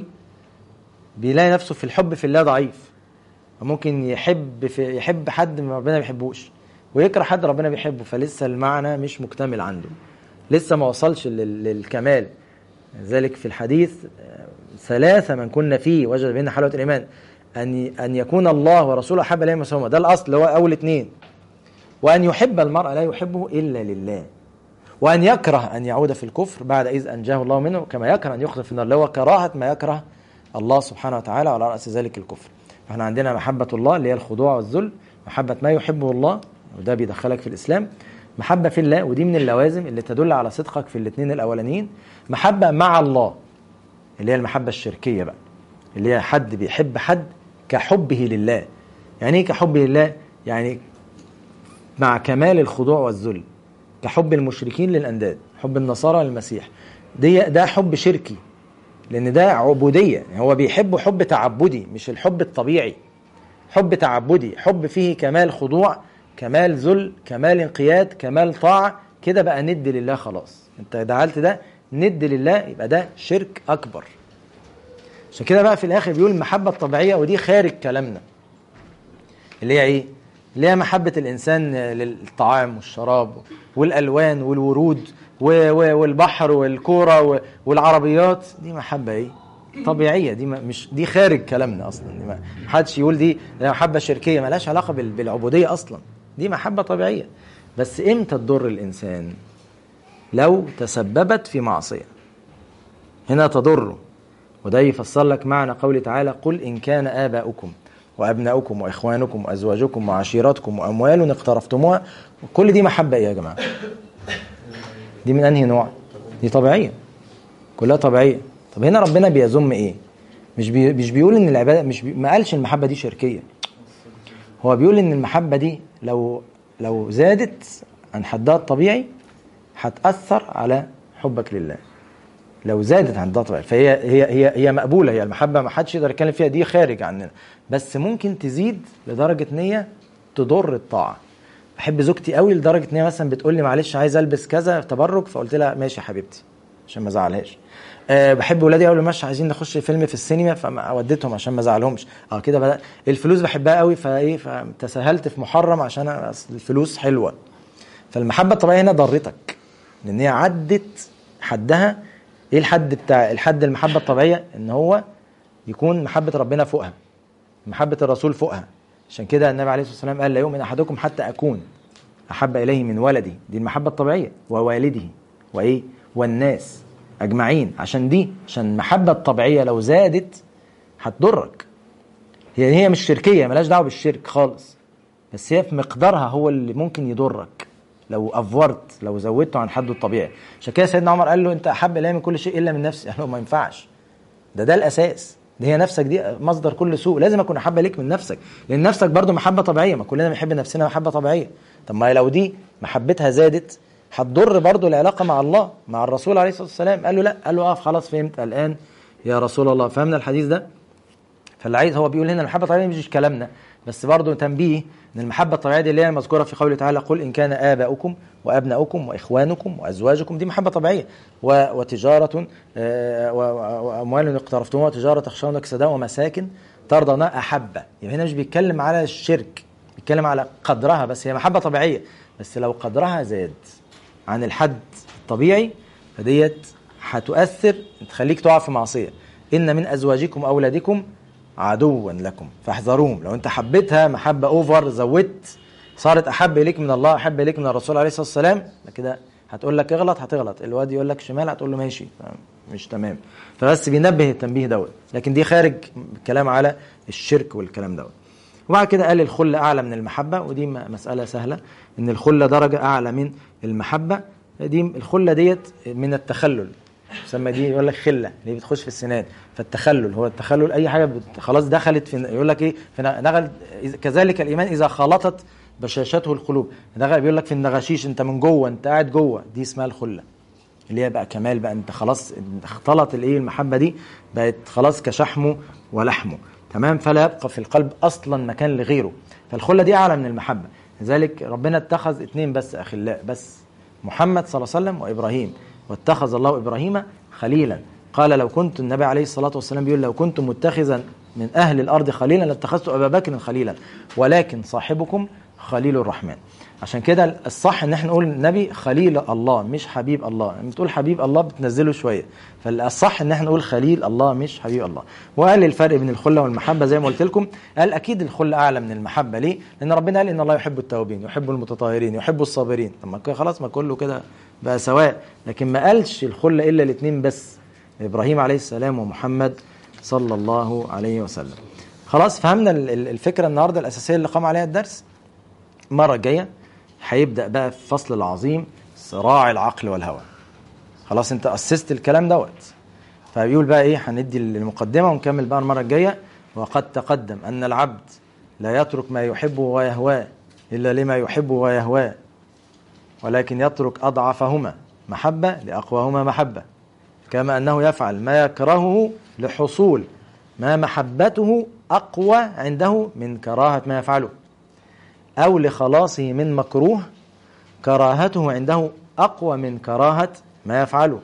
بيلاقي نفسه في الحب في الله ضعيف ممكن يحب في يحب حد ما ربنا ما بيحبوش ويكره حد ربنا بيحبه فلسه المعنى مش مكتمل عنده لسه ما وصلش لل- للكمال ذلك في الحديث آه، ثلاثة من كنا فيه وجد بيننا حلاوة الإيمان أن أن يكون الله ورسوله أحب إليه مسهوما ده الأصل اللي هو أول اتنين وأن يحب المرء لا يحبه إلا لله وأن يكره أن يعود في الكفر بعد إذ أنجاه الله منه كما يكره أن يخلد في النار اللي هو كراهة ما يكره الله سبحانه وتعالى وعلى رأس ذلك الكفر فاحنا عندنا محبة الله اللي هي الخضوع والذل محبة ما يحبه الله وده بيدخلك في الإسلام محبة في الله ودي من اللوازم اللي تدل على صدقك في الاثنين الأولانيين محبة مع الله اللي هي المحبة الشركية بقى اللي هي حد بيحب حد كحبه لله يعني ايه كحبه لله يعني مع كمال الخضوع والذل كحب المشركين للأنداد حب النصارى للمسيح دي ده حب شركي لأن ده عبودية يعني هو بيحب حب تعبدي مش الحب الطبيعي حب تعبدي حب فيه كمال خضوع كمال ذل كمال انقياد كمال طاعة كده بقى ند لله خلاص انت جعلت ده ند لله يبقى ده شرك أكبر عشان كده بقى في الآخر بيقول المحبة الطبيعية ودي خارج كلامنا اللي هي ايه؟ اللي هي محبة الإنسان للطعام والشراب والألوان والورود و- و- والبحر والكورة و- والعربيات دي محبة ايه؟ طبيعية دي ما- مش دي خارج كلامنا أصلا دي ما حدش يقول دي دي محبة شركية ملهاش علاقة بال- بالعبودية أصلا دي محبة طبيعية بس إمتى تضر الإنسان؟ لو تسببت في معصية هنا تضره وده يفسر لك معنى قوله تعالى قل إن كان آباؤكم وأبناؤكم وإخوانكم وأزواجكم وعشيرتكم وأموال اقترفتموها كل دي محبة إيه يا جماعة دي من أنهي نوع دي طبيعية كلها طبيعية طب هنا ربنا بيذم إيه مش بي مش بيقول ان العباده مش بي ما قالش المحبه دي شركيه هو بيقول ان المحبه دي لو لو زادت عن حدها الطبيعي هتاثر على حبك لله لو زادت عن حدها الطبيعي فهي هي هي هي مقبوله هي المحبه ما حدش يقدر يتكلم فيها دي خارج عننا بس ممكن تزيد لدرجه ان هي تضر الطاعه بحب زوجتي قوي لدرجه ان هي مثلا بتقول لي معلش عايز البس كذا تبرك فقلت لها ماشي يا حبيبتي عشان ما ازعلهاش أه بحب ولادي اول ما ماشي عايزين نخش فيلم في السينما فوديتهم عشان ما ازعلهمش اه كده بدأ الفلوس بحبها قوي فايه فتساهلت في محرم عشان الفلوس حلوه فالمحبه الطبيعيه هنا ضرتك لان هي عدت حدها ايه الحد بتاع الحد المحبه الطبيعيه ان هو يكون محبه ربنا فوقها محبه الرسول فوقها عشان كده النبي عليه الصلاه والسلام قال لا يؤمن احدكم حتى اكون احب اليه من ولدي دي المحبه الطبيعيه ووالده وايه والناس اجمعين عشان دي عشان المحبه الطبيعيه لو زادت هتضرك هي هي مش شركيه ملهاش دعوه بالشرك خالص بس هي في مقدارها هو اللي ممكن يضرك لو افورت لو زودته عن حده الطبيعي عشان كده سيدنا عمر قال له انت احب الي من كل شيء الا من نفسي قال له ما ينفعش ده ده الاساس دي هي نفسك دي مصدر كل سوء لازم اكون احب ليك من نفسك لان نفسك برضو محبه طبيعيه ما كلنا بنحب نفسنا محبه طبيعيه طب ما لو دي محبتها زادت هتضر برضو العلاقه مع الله مع الرسول عليه الصلاه والسلام قال له لا قال له اه خلاص فهمت الان يا رسول الله فهمنا الحديث ده فاللي عايز هو بيقول هنا المحبه الطبيعيه مش كلامنا بس برضو تنبيه ان المحبه الطبيعيه دي اللي هي مذكوره في قوله تعالى قل ان كان اباؤكم وابناؤكم واخوانكم وازواجكم دي محبه طبيعيه وتجاره واموال اقترفتموها وتجاره تخشون كسداء ومساكن ترضونها احبه يعني هنا مش بيتكلم على الشرك بيتكلم على قدرها بس هي محبه طبيعيه بس لو قدرها زاد عن الحد الطبيعي فديت هتؤثر تخليك تقع في معصيه ان من ازواجكم واولادكم عدوا لكم فاحذروهم لو انت حبيتها محبه اوفر زودت صارت احب اليك من الله احب اليك من الرسول عليه الصلاه والسلام كده هتقول لك اغلط هتغلط الواد يقول لك شمال هتقول له ماشي مش تمام فبس بينبه التنبيه دوت لكن دي خارج الكلام على الشرك والكلام دوت وبعد كده قال الخلة أعلى من المحبة ودي مسألة سهلة إن الخلة درجة أعلى من المحبة دي الخلة ديت من التخلل يسمى دي يقول لك خلة اللي بتخش في السنان فالتخلل هو التخلل أي حاجة بت... خلاص دخلت في يقول لك إيه في دخل كذلك الإيمان إذا خلطت بشاشته القلوب دخل بيقول لك في النغشيش أنت من جوه أنت قاعد جوه دي اسمها الخلة اللي هي بقى كمال بقى أنت خلاص اختلط الإيه المحبة دي بقت خلاص كشحمه ولحمه تمام فلا يبقى في القلب اصلا مكان لغيره فالخله دي اعلى من المحبه لذلك ربنا اتخذ اثنين بس اخلاء بس محمد صلى الله عليه وسلم وابراهيم واتخذ الله ابراهيم خليلا قال لو كنت النبي عليه الصلاه والسلام بيقول لو كنت متخذا من اهل الارض خليلا لاتخذت ابا بكر خليلا ولكن صاحبكم خليل الرحمن عشان كده الصح ان احنا نقول النبي خليل الله مش حبيب الله لما بتقول حبيب الله بتنزله شويه فالصح ان احنا نقول خليل الله مش حبيب الله وقال الفرق بين الخله والمحبه زي ما قلت لكم قال اكيد الخله اعلى من المحبه ليه لان ربنا قال ان الله يحب التوابين يحب المتطهرين يحب الصابرين طب ما خلاص ما كله كده بقى سواء لكن ما قالش الخله الا الاثنين بس ابراهيم عليه السلام ومحمد صلى الله عليه وسلم خلاص فهمنا الفكره النهارده الاساسيه اللي قام عليها الدرس المره الجايه هيبدا بقى في الفصل العظيم صراع العقل والهوى خلاص انت اسست الكلام دوت فبيقول بقى ايه هندي المقدمه ونكمل بقى المره الجايه وقد تقدم ان العبد لا يترك ما يحبه ويهواه الا لما يحبه ويهواه ولكن يترك اضعفهما محبه لاقواهما محبه كما انه يفعل ما يكرهه لحصول ما محبته اقوى عنده من كراهه ما يفعله أو لخلاصه من مكروه كراهته عنده أقوى من كراهة ما يفعله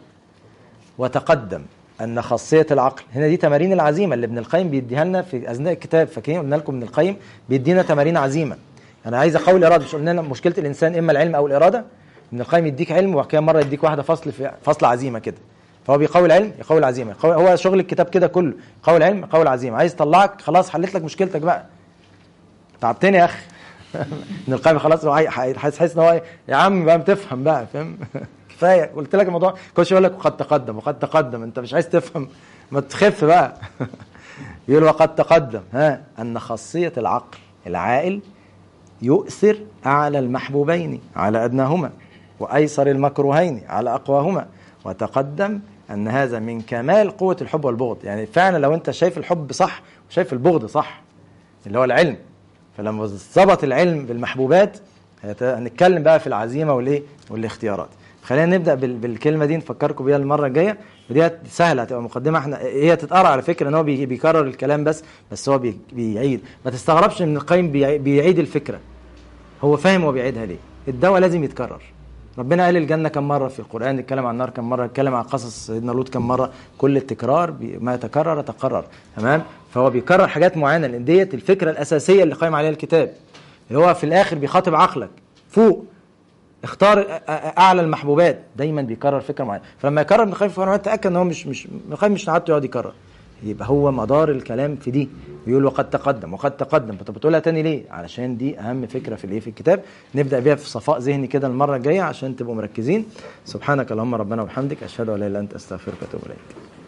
وتقدم أن خاصية العقل هنا دي تمارين العزيمة اللي ابن القيم بيديها لنا في أثناء الكتاب فاكرين قلنا لكم ابن القيم بيدينا تمارين عزيمة أنا عايز أقوي الإرادة مش قلنا لنا مشكلة الإنسان إما العلم أو الإرادة ابن القيم يديك علم وبعد كده مرة يديك واحدة فصل في فصل عزيمة كده فهو بيقوي العلم يقوي العزيمة يقوي هو شغل الكتاب كده كله يقوي العلم يقوي العزيمة عايز يطلعك خلاص حليت لك مشكلتك بقى تعبتني يا أخي ابن القيم خلاص هو حاسس ان هو يا عم بقى بتفهم بقى فاهم كفايه قلت لك الموضوع كل شويه يقول لك وقد تقدم وقد تقدم انت مش عايز تفهم ما تخف بقى يقول وقد تقدم ها أن خاصية العقل العاقل يؤثر أعلى المحبوبين على أدناهما وأيسر المكروهين على أقواهما وتقدم أن هذا من كمال قوة الحب والبغض يعني فعلا لو أنت شايف الحب صح وشايف البغض صح اللي هو العلم فلما ظبط العلم بالمحبوبات هيت- هنتكلم بقى في العزيمة والإيه والاختيارات خلينا نبدأ بال- بالكلمة دي نفكركم بيها المرة الجاية ودي سهلة هتبقى مقدمة احنا هي تتقرا على فكرة ان هو بي- بيكرر الكلام بس بس هو بي- بيعيد ما تستغربش ان القيم بيعي- بيعيد الفكرة هو فاهم هو بيعيدها ليه الدواء لازم يتكرر ربنا قال الجنة كم مرة في القرآن اتكلم عن النار كم مرة اتكلم عن قصص سيدنا لوط كم مرة كل التكرار بي- ما تكرر تقرر تمام فهو بيكرر حاجات معينة لأن ديت الفكرة الأساسية اللي قايم عليها الكتاب اللي هو في الآخر بيخاطب عقلك فوق اختار أ- أ- اعلى المحبوبات دايما بيكرر فكره معينه فلما يكرر ابن القيم في فرعون تاكد ان هو مش مش ابن القيم مش عادته يقعد يكرر يبقى هو مدار الكلام في دي بيقول وقد تقدم وقد تقدم طب بتقولها تاني ليه علشان دي اهم فكره في الايه في الكتاب نبدا بيها في صفاء ذهني كده المره الجايه عشان تبقوا مركزين سبحانك اللهم ربنا وبحمدك اشهد ان لا اله الا انت استغفرك واتوب اليك